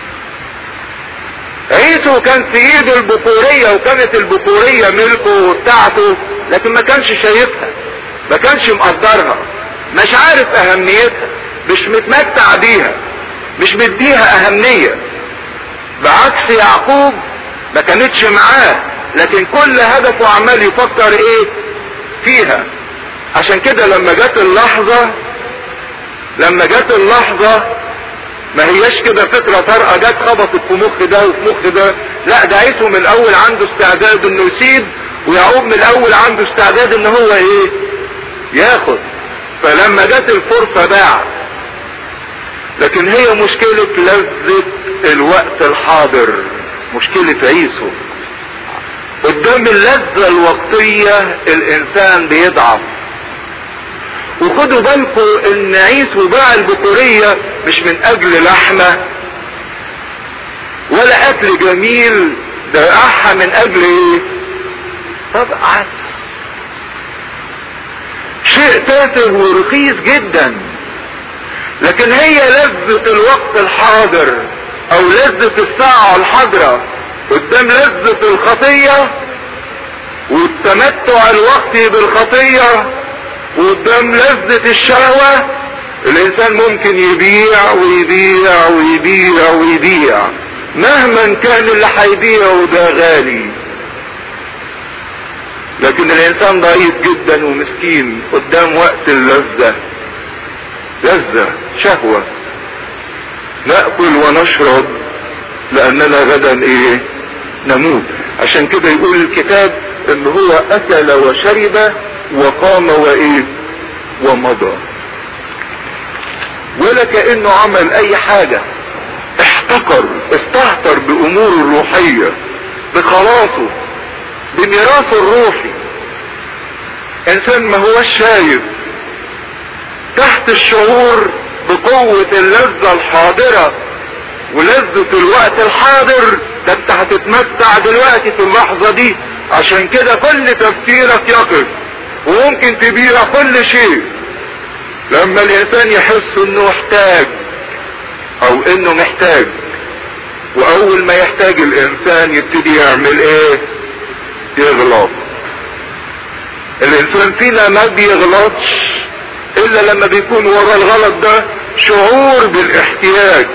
عيسو كان في ايده البكورية وكانت البكورية ملكه وبتاعته لكن ما كانش شايفها ما كانش مقدرها مش عارف اهميتها مش متمتع بيها مش مديها اهمية بعكس يعقوب ما كانتش معاه لكن كل هدفه عمال يفكر ايه فيها عشان كده لما جت اللحظة لما جت اللحظة ما هياش كده فكرة طارئة جت خبطت في مخ ده وفي مخ ده لا ده عيسو من الاول عنده استعداد انه يسيب ويعقوب من الاول عنده استعداد ان هو ايه ياخد فلما جت الفرصة باع لكن هي مشكلة لذة الوقت الحاضر مشكلة عيسو قدام اللذة الوقتية الانسان بيضعف وخدوا بالكم ان عيسو باع البكورية مش من اجل لحمة ولا اكل جميل ده باعها من اجل ايه طبعا شيء تافه ورخيص جدا لكن هي لذة الوقت الحاضر او لذة الساعة الحاضرة قدام لذة الخطية والتمتع الوقتي بالخطية وقدام لذة الشهوة الانسان ممكن يبيع ويبيع ويبيع ويبيع مهما كان اللي هيبيعه ده غالي لكن الانسان ضعيف جدا ومسكين قدام وقت اللذة لذة شهوة نأكل ونشرب لاننا غدا ايه نموت عشان كده يقول الكتاب ان هو اكل وشرب وقام وايه ومضى ولا كانه عمل اي حاجة احتقر استهتر باموره الروحية بخلاصه بميراثه الروحي انسان ما هوش شايف تحت الشعور بقوة اللذة الحاضرة ولذة الوقت الحاضر ده انت هتتمتع دلوقتي في اللحظة دي عشان كده كل تفكيرك يقف وممكن تبيع كل شيء لما الانسان يحس انه احتاج او انه محتاج واول ما يحتاج الانسان يبتدي يعمل ايه يغلط الانسان فينا ما بيغلطش الا لما بيكون ورا الغلط ده شعور بالاحتياج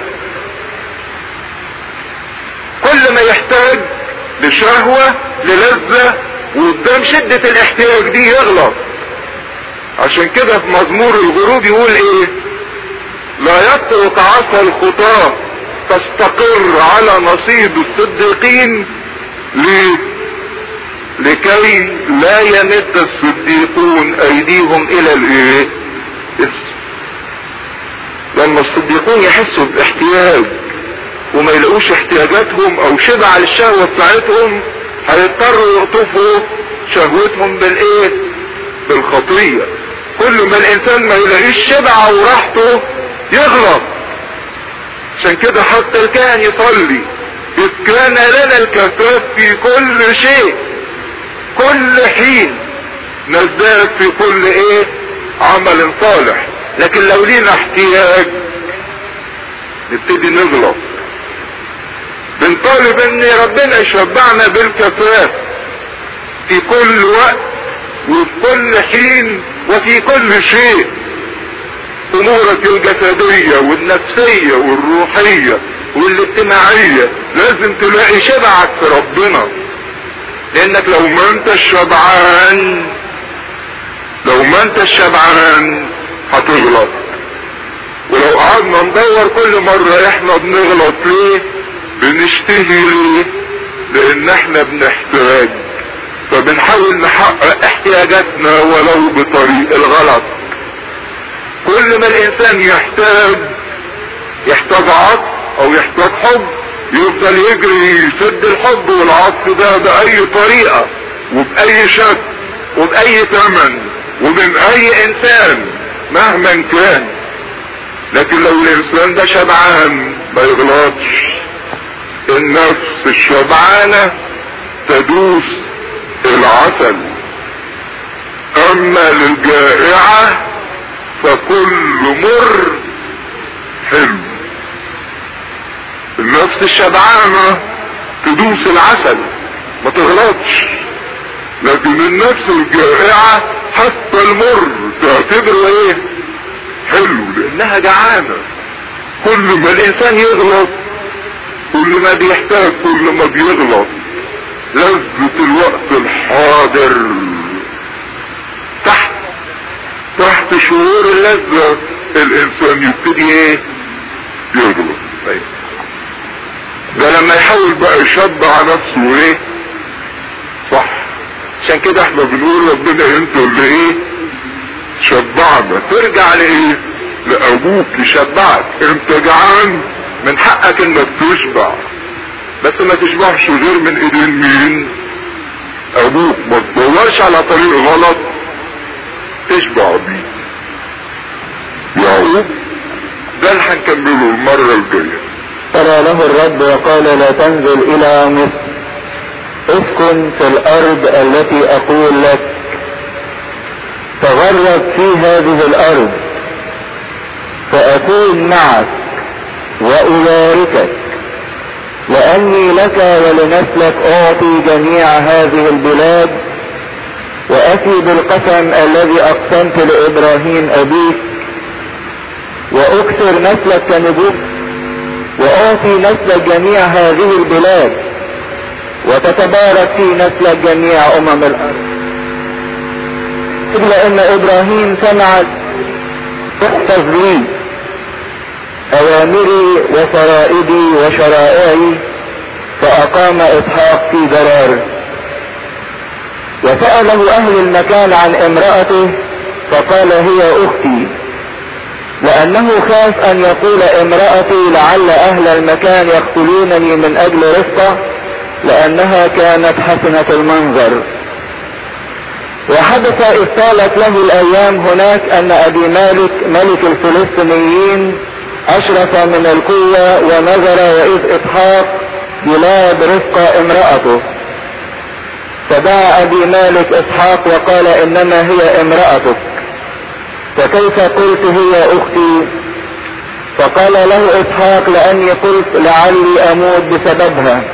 كل ما يحتاج لشهوة للذة وقدام شدة الاحتياج دي يغلط عشان كده في مزمور الغروب يقول ايه لا يترك عصا الخطاة تستقر على نصيب الصديقين ليه لكي لا يمد الصديقون ايديهم الى الايه لما الصديقون يحسوا باحتياج وما يلاقوش احتياجاتهم او شبع للشهوة بتاعتهم هيضطروا يقطفوا شهوتهم بالايه بالخطية كل ما الانسان ما يلاقيش شبع وراحته يغلط عشان كده حتى الكاهن يصلي اذ كان لنا الكفاف في كل شيء كل حين نزداد في كل ايه عمل صالح لكن لو لينا احتياج نبتدي نغلط بنطالب ان ربنا يشبعنا بالكفاف في كل وقت وفي كل حين وفي كل شيء امورك الجسدية والنفسية والروحية والاجتماعية لازم تلاقي شبعك في ربنا لانك لو ما انت شبعان لو ما انت شبعان هتغلط ولو قعدنا ندور كل مرة احنا بنغلط ليه بنشتهي ليه لان احنا بنحتاج فبنحاول نحقق احتياجاتنا ولو بطريق الغلط كل ما الانسان يحتاج يحتاج عطف او يحتاج حب يفضل يجري يسد الحب والعطف ده بأي طريقة وبأي شكل وبأي ثمن ومن أي إنسان مهما كان لكن لو الإنسان ده شبعان ما يغلطش النفس الشبعانة تدوس العسل أما للجائعة فكل مر حلو النفس الشبعانة تدوس العسل ما تغلطش لكن النفس الجائعة حتى المر تعتبره ايه حلو لانها جعانة كل ما الانسان يغلط كل ما بيحتاج كل ما بيغلط لذة الوقت الحاضر تحت تحت شعور اللذة الانسان يبتدي ايه يغلط طيب ده لما يحاول بقى يشبع نفسه ايه صح عشان كده احنا بنقول ربنا انت اللي ايه شبعنا ترجع لايه لابوك يشبعك انت جعان من حقك انك تشبع بس ما تشبعش غير من ايدين مين ابوك ما تدورش على طريق غلط تشبع بيه يعقوب ده اللي هنكمله المرة الجاية قال له الرب وقال لا تنزل الى مصر اسكن في الارض التي اقول لك تغرب في هذه الارض فاكون معك واباركك لاني لك ولنسلك اعطي جميع هذه البلاد واتي بالقسم الذي اقسمت لابراهيم ابيك واكثر نسلك كنجوم واعطي نسلك جميع هذه البلاد وتتبارك في نسلك جميع امم الارض الا ان ابراهيم سمع تحفظ لي اوامري وفرائدي وشرائعي فاقام اسحاق في جرار وسأله اهل المكان عن امرأته فقال هي اختي لانه خاف ان يقول امرأتي لعل اهل المكان يقتلونني من اجل رفقة لانها كانت حسنة المنظر وحدث اذ طالت له الايام هناك ان ابي مالك ملك الفلسطينيين اشرف من القوة ونظر واذ اسحاق بلاد رفقة امرأته فدعا ابي مالك اسحاق وقال انما هي امرأتك فكيف قلت هي اختي فقال له اسحاق لاني قلت لعلي اموت بسببها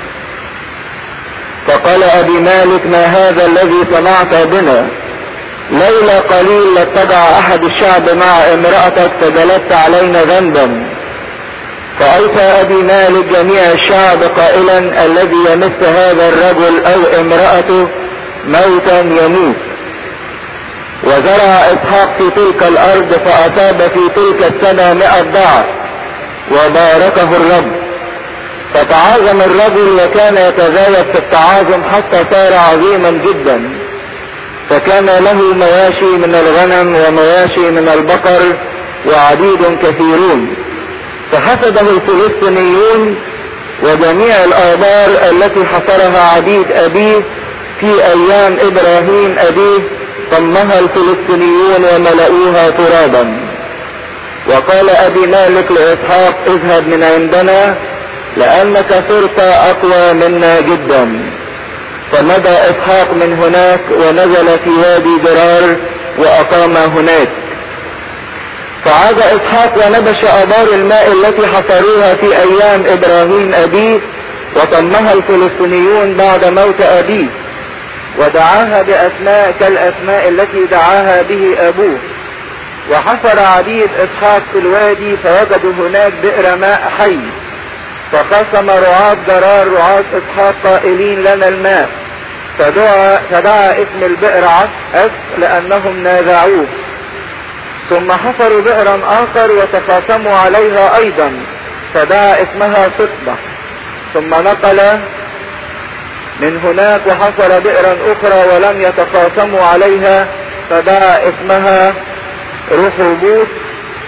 فقال ابي مالك ما هذا الذي صنعت بنا ليلة قليل لاتبع احد الشعب مع امرأتك فجلبت علينا ذنبا فأوصى أبي مالك جميع الشعب قائلا الذي يمس هذا الرجل أو امرأته موتا يموت وزرع إسحاق في تلك الأرض فأصاب في تلك السنة مئة ضعف وباركه الرب فتعاظم الرجل وكان يتزايد في التعاظم حتى صار عظيما جدا فكان له مواشي من الغنم ومواشي من البقر وعبيد كثيرون فحسده الفلسطينيون وجميع الآبار التي حصرها عبيد أبيه في أيام إبراهيم أبيه طمها الفلسطينيون وملؤوها ترابا وقال أبي مالك لإسحاق اذهب من عندنا لأنك صرت أقوى منا جدا فمضى إسحاق من هناك ونزل في وادي جرار وأقام هناك فعاد إسحاق ونبش آبار الماء التي حفروها في أيام إبراهيم أبيه وطمها الفلسطينيون بعد موت أبيه ودعاها بأسماء كالأسماء التي دعاها به أبوه وحفر عبيد إسحاق في الوادي فوجدوا هناك بئر ماء حي فقسم رعاة جرار رعاة إسحاق قائلين لنا الماء فدعا, فدعا اسم البئر عسأس لأنهم نازعوه ثم حفروا بئرا آخر وتقاسموا عليها أيضا فدعا اسمها صطبة ثم نقل من هناك وحفر بئرا أخرى ولم يتقاسموا عليها فدعا اسمها رحوبوت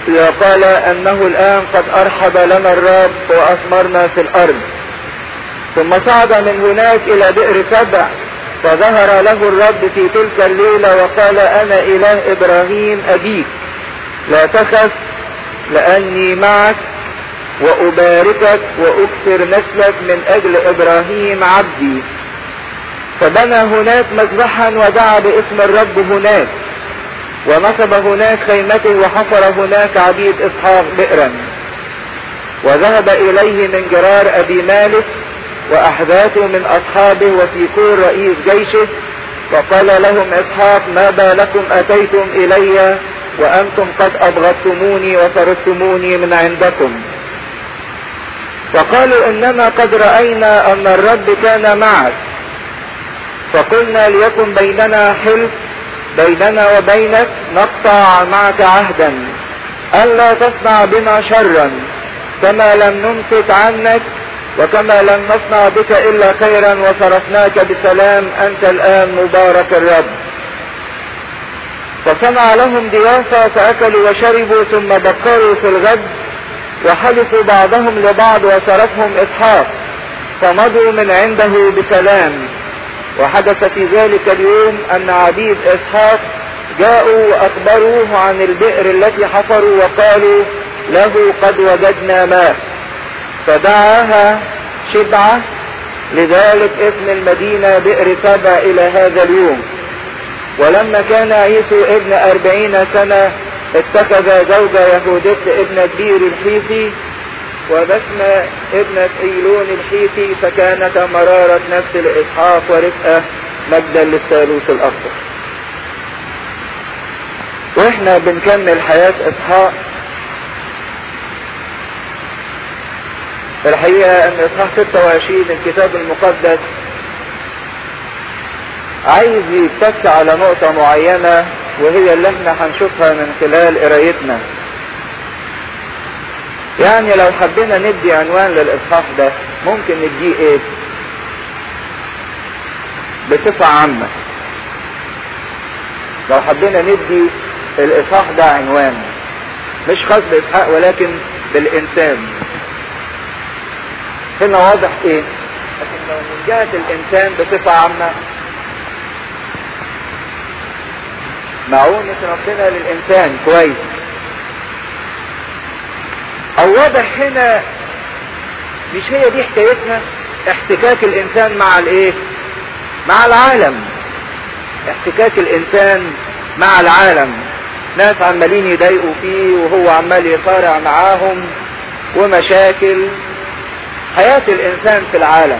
وقال انه الان قد ارحب لنا الرب واثمرنا في الارض ثم صعد من هناك الى بئر سبع فظهر له الرب في تلك الليلة وقال انا اله ابراهيم ابيك لا تخف لاني معك واباركك واكثر نسلك من اجل ابراهيم عبدي فبنى هناك مذبحا ودعا باسم الرب هناك ونصب هناك خيمته وحفر هناك عبيد اسحاق بئرا وذهب اليه من جرار ابي مالك واحداثه من اصحابه وفيكور رئيس جيشه وقال لهم اسحاق ما بالكم اتيتم الي وانتم قد ابغضتموني وطردتموني من عندكم فقالوا اننا قد راينا ان الرب كان معك فقلنا ليكن بيننا حلف بيننا وبينك نقطع معك عهدا الا تصنع بنا شرا كما لم نمسك عنك وكما لم نصنع بك الا خيرا وصرفناك بسلام انت الان مبارك الرب فصنع لهم ضيافة فاكلوا وشربوا ثم بكروا في الغد وحلفوا بعضهم لبعض وصرفهم اسحاق فمضوا من عنده بسلام وحدث في ذلك اليوم ان عبيد اسحاق جاءوا واخبروه عن البئر التي حفروا وقالوا له قد وجدنا ماء فدعاها شبعة لذلك اسم المدينة بئر سبع الى هذا اليوم ولما كان عيسو ابن اربعين سنة اتخذ زوجة يهودت ابن كبير الحيثي وبسمة ابنة ايلون الحيثي فكانت مرارة نفس لاسحاق ورفقة مجدا للثالوث الاخضر واحنا بنكمل حياة اسحاق الحقيقة ان اصحاح 26 الكتاب المقدس عايز يتك على نقطة معينة وهي اللي احنا هنشوفها من خلال قرايتنا يعني لو حبينا ندي عنوان للاصحاح ده ممكن نديه ايه بصفة عامة لو حبينا ندي الاصحاح ده عنوان مش خاص باسحاق ولكن بالانسان هنا واضح ايه لكن لو من جهة الانسان بصفة عامة معونة ربنا للانسان كويس او واضح هنا مش هي دي حكايتنا احتكاك الانسان مع الايه مع العالم احتكاك الانسان مع العالم ناس عمالين يضايقوا فيه وهو عمال يصارع معاهم ومشاكل حياة الانسان في العالم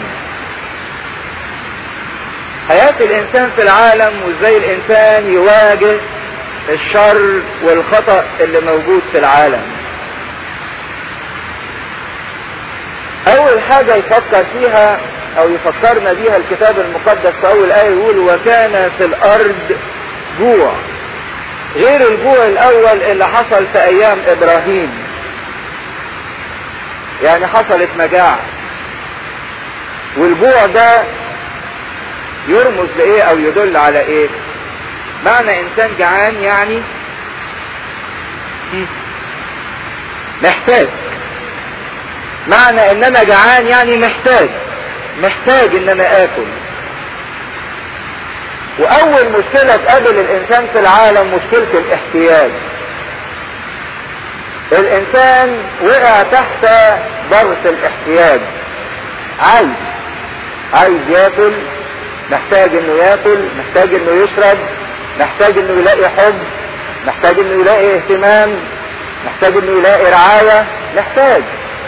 حياة الانسان في العالم وازاي الانسان يواجه الشر والخطأ اللي موجود في العالم اول حاجة يفكر فيها او يفكرنا بيها الكتاب المقدس في اول ايه يقول وكان في الارض جوع غير الجوع الاول اللي حصل في ايام ابراهيم يعني حصلت مجاعة والجوع ده يرمز لايه او يدل على ايه معنى انسان جعان يعني محتاج معنى ان انا جعان يعني محتاج محتاج ان انا اكل واول مشكلة تقابل الانسان في العالم مشكلة الاحتياج الانسان وقع تحت ضغط الاحتياج عايز عايز ياكل محتاج انه ياكل محتاج انه يشرب محتاج انه يلاقي حب محتاج انه يلاقي اهتمام محتاج انه يلاقي رعاية محتاج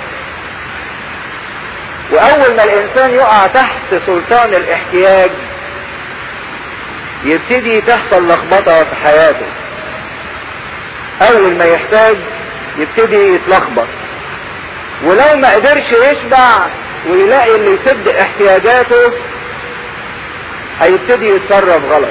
واول ما الانسان يقع تحت سلطان الاحتياج يبتدي تحصل لخبطة في حياته اول ما يحتاج يبتدي يتلخبط ولو ما قدرش يشبع ويلاقي اللي يسد احتياجاته هيبتدي يتصرف غلط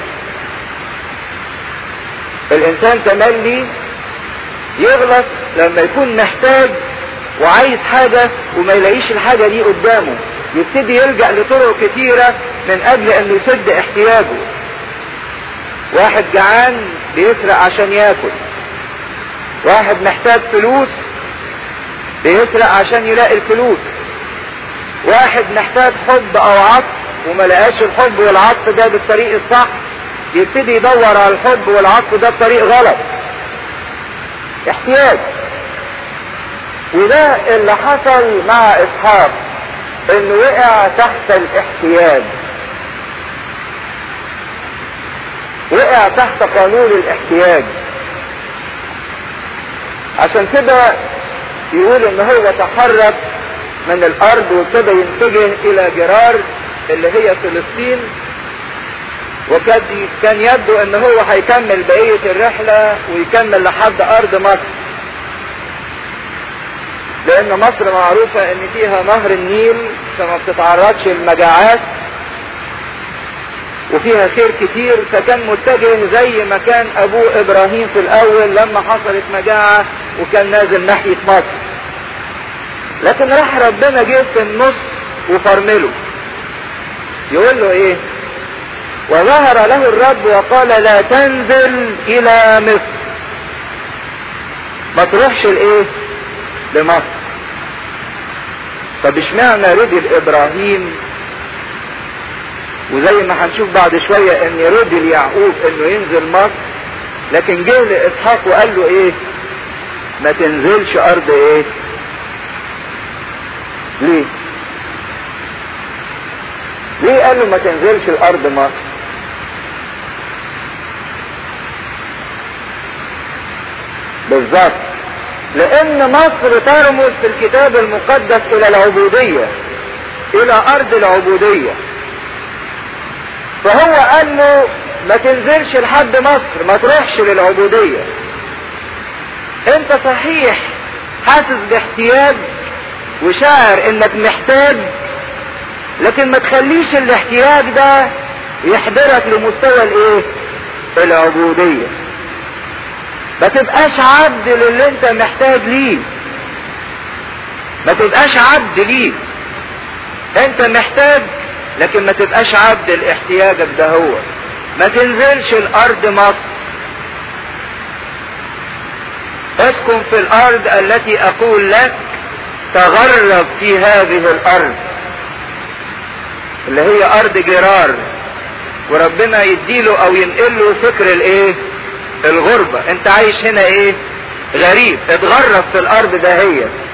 الانسان تملي يغلط لما يكون محتاج وعايز حاجة وما يلاقيش الحاجة دي قدامه يبتدي يلجأ لطرق كتيرة من اجل انه يسد احتياجه واحد جعان بيسرق عشان ياكل واحد محتاج فلوس بيسرق عشان يلاقي الفلوس واحد محتاج حب او عطف وما لقاش الحب والعطف ده بالطريق الصح يبتدي يدور على الحب والعطف ده بطريق غلط احتياج وده اللي حصل مع اسحاق انه وقع تحت الاحتياج وقع تحت قانون الاحتياج عشان كده يقول ان هو تحرك من الارض وابتدى يتجه الى جرار اللي هي فلسطين وكان كان يبدو ان هو هيكمل بقية الرحلة ويكمل لحد ارض مصر لان مصر معروفة ان فيها نهر النيل فما بتتعرضش للمجاعات وفيها خير كتير فكان متجه زي ما كان ابوه ابراهيم في الاول لما حصلت مجاعة وكان نازل ناحية مصر لكن راح ربنا جه في النص وفرمله يقول له ايه وظهر له الرب وقال لا تنزل الى مصر ما تروحش لايه لمصر طب اشمعنى رجل ابراهيم وزي ما هنشوف بعد شوية ان رجل يعقوب انه ينزل مصر لكن جه لاسحاق وقال له ايه ما تنزلش ارض ايه ليه ليه قال له ما تنزلش الارض مصر بالظبط لان مصر ترمز في الكتاب المقدس الى العبودية الى ارض العبودية فهو قال له ما تنزلش لحد مصر ما تروحش للعبودية انت صحيح حاسس باحتياج وشاعر انك محتاج لكن ما تخليش الاحتياج ده يحضرك لمستوى الايه العبودية ما تبقاش عبد للي انت محتاج ليه ما تبقاش عبد ليه انت محتاج لكن ما تبقاش عبد لاحتياجك ده هو ما تنزلش الارض مصر اسكن في الارض التي اقول لك تغرب في هذه الارض اللي هي ارض جرار وربنا يديله او ينقله فكر الايه الغربة انت عايش هنا ايه غريب اتغرب في الارض ده هي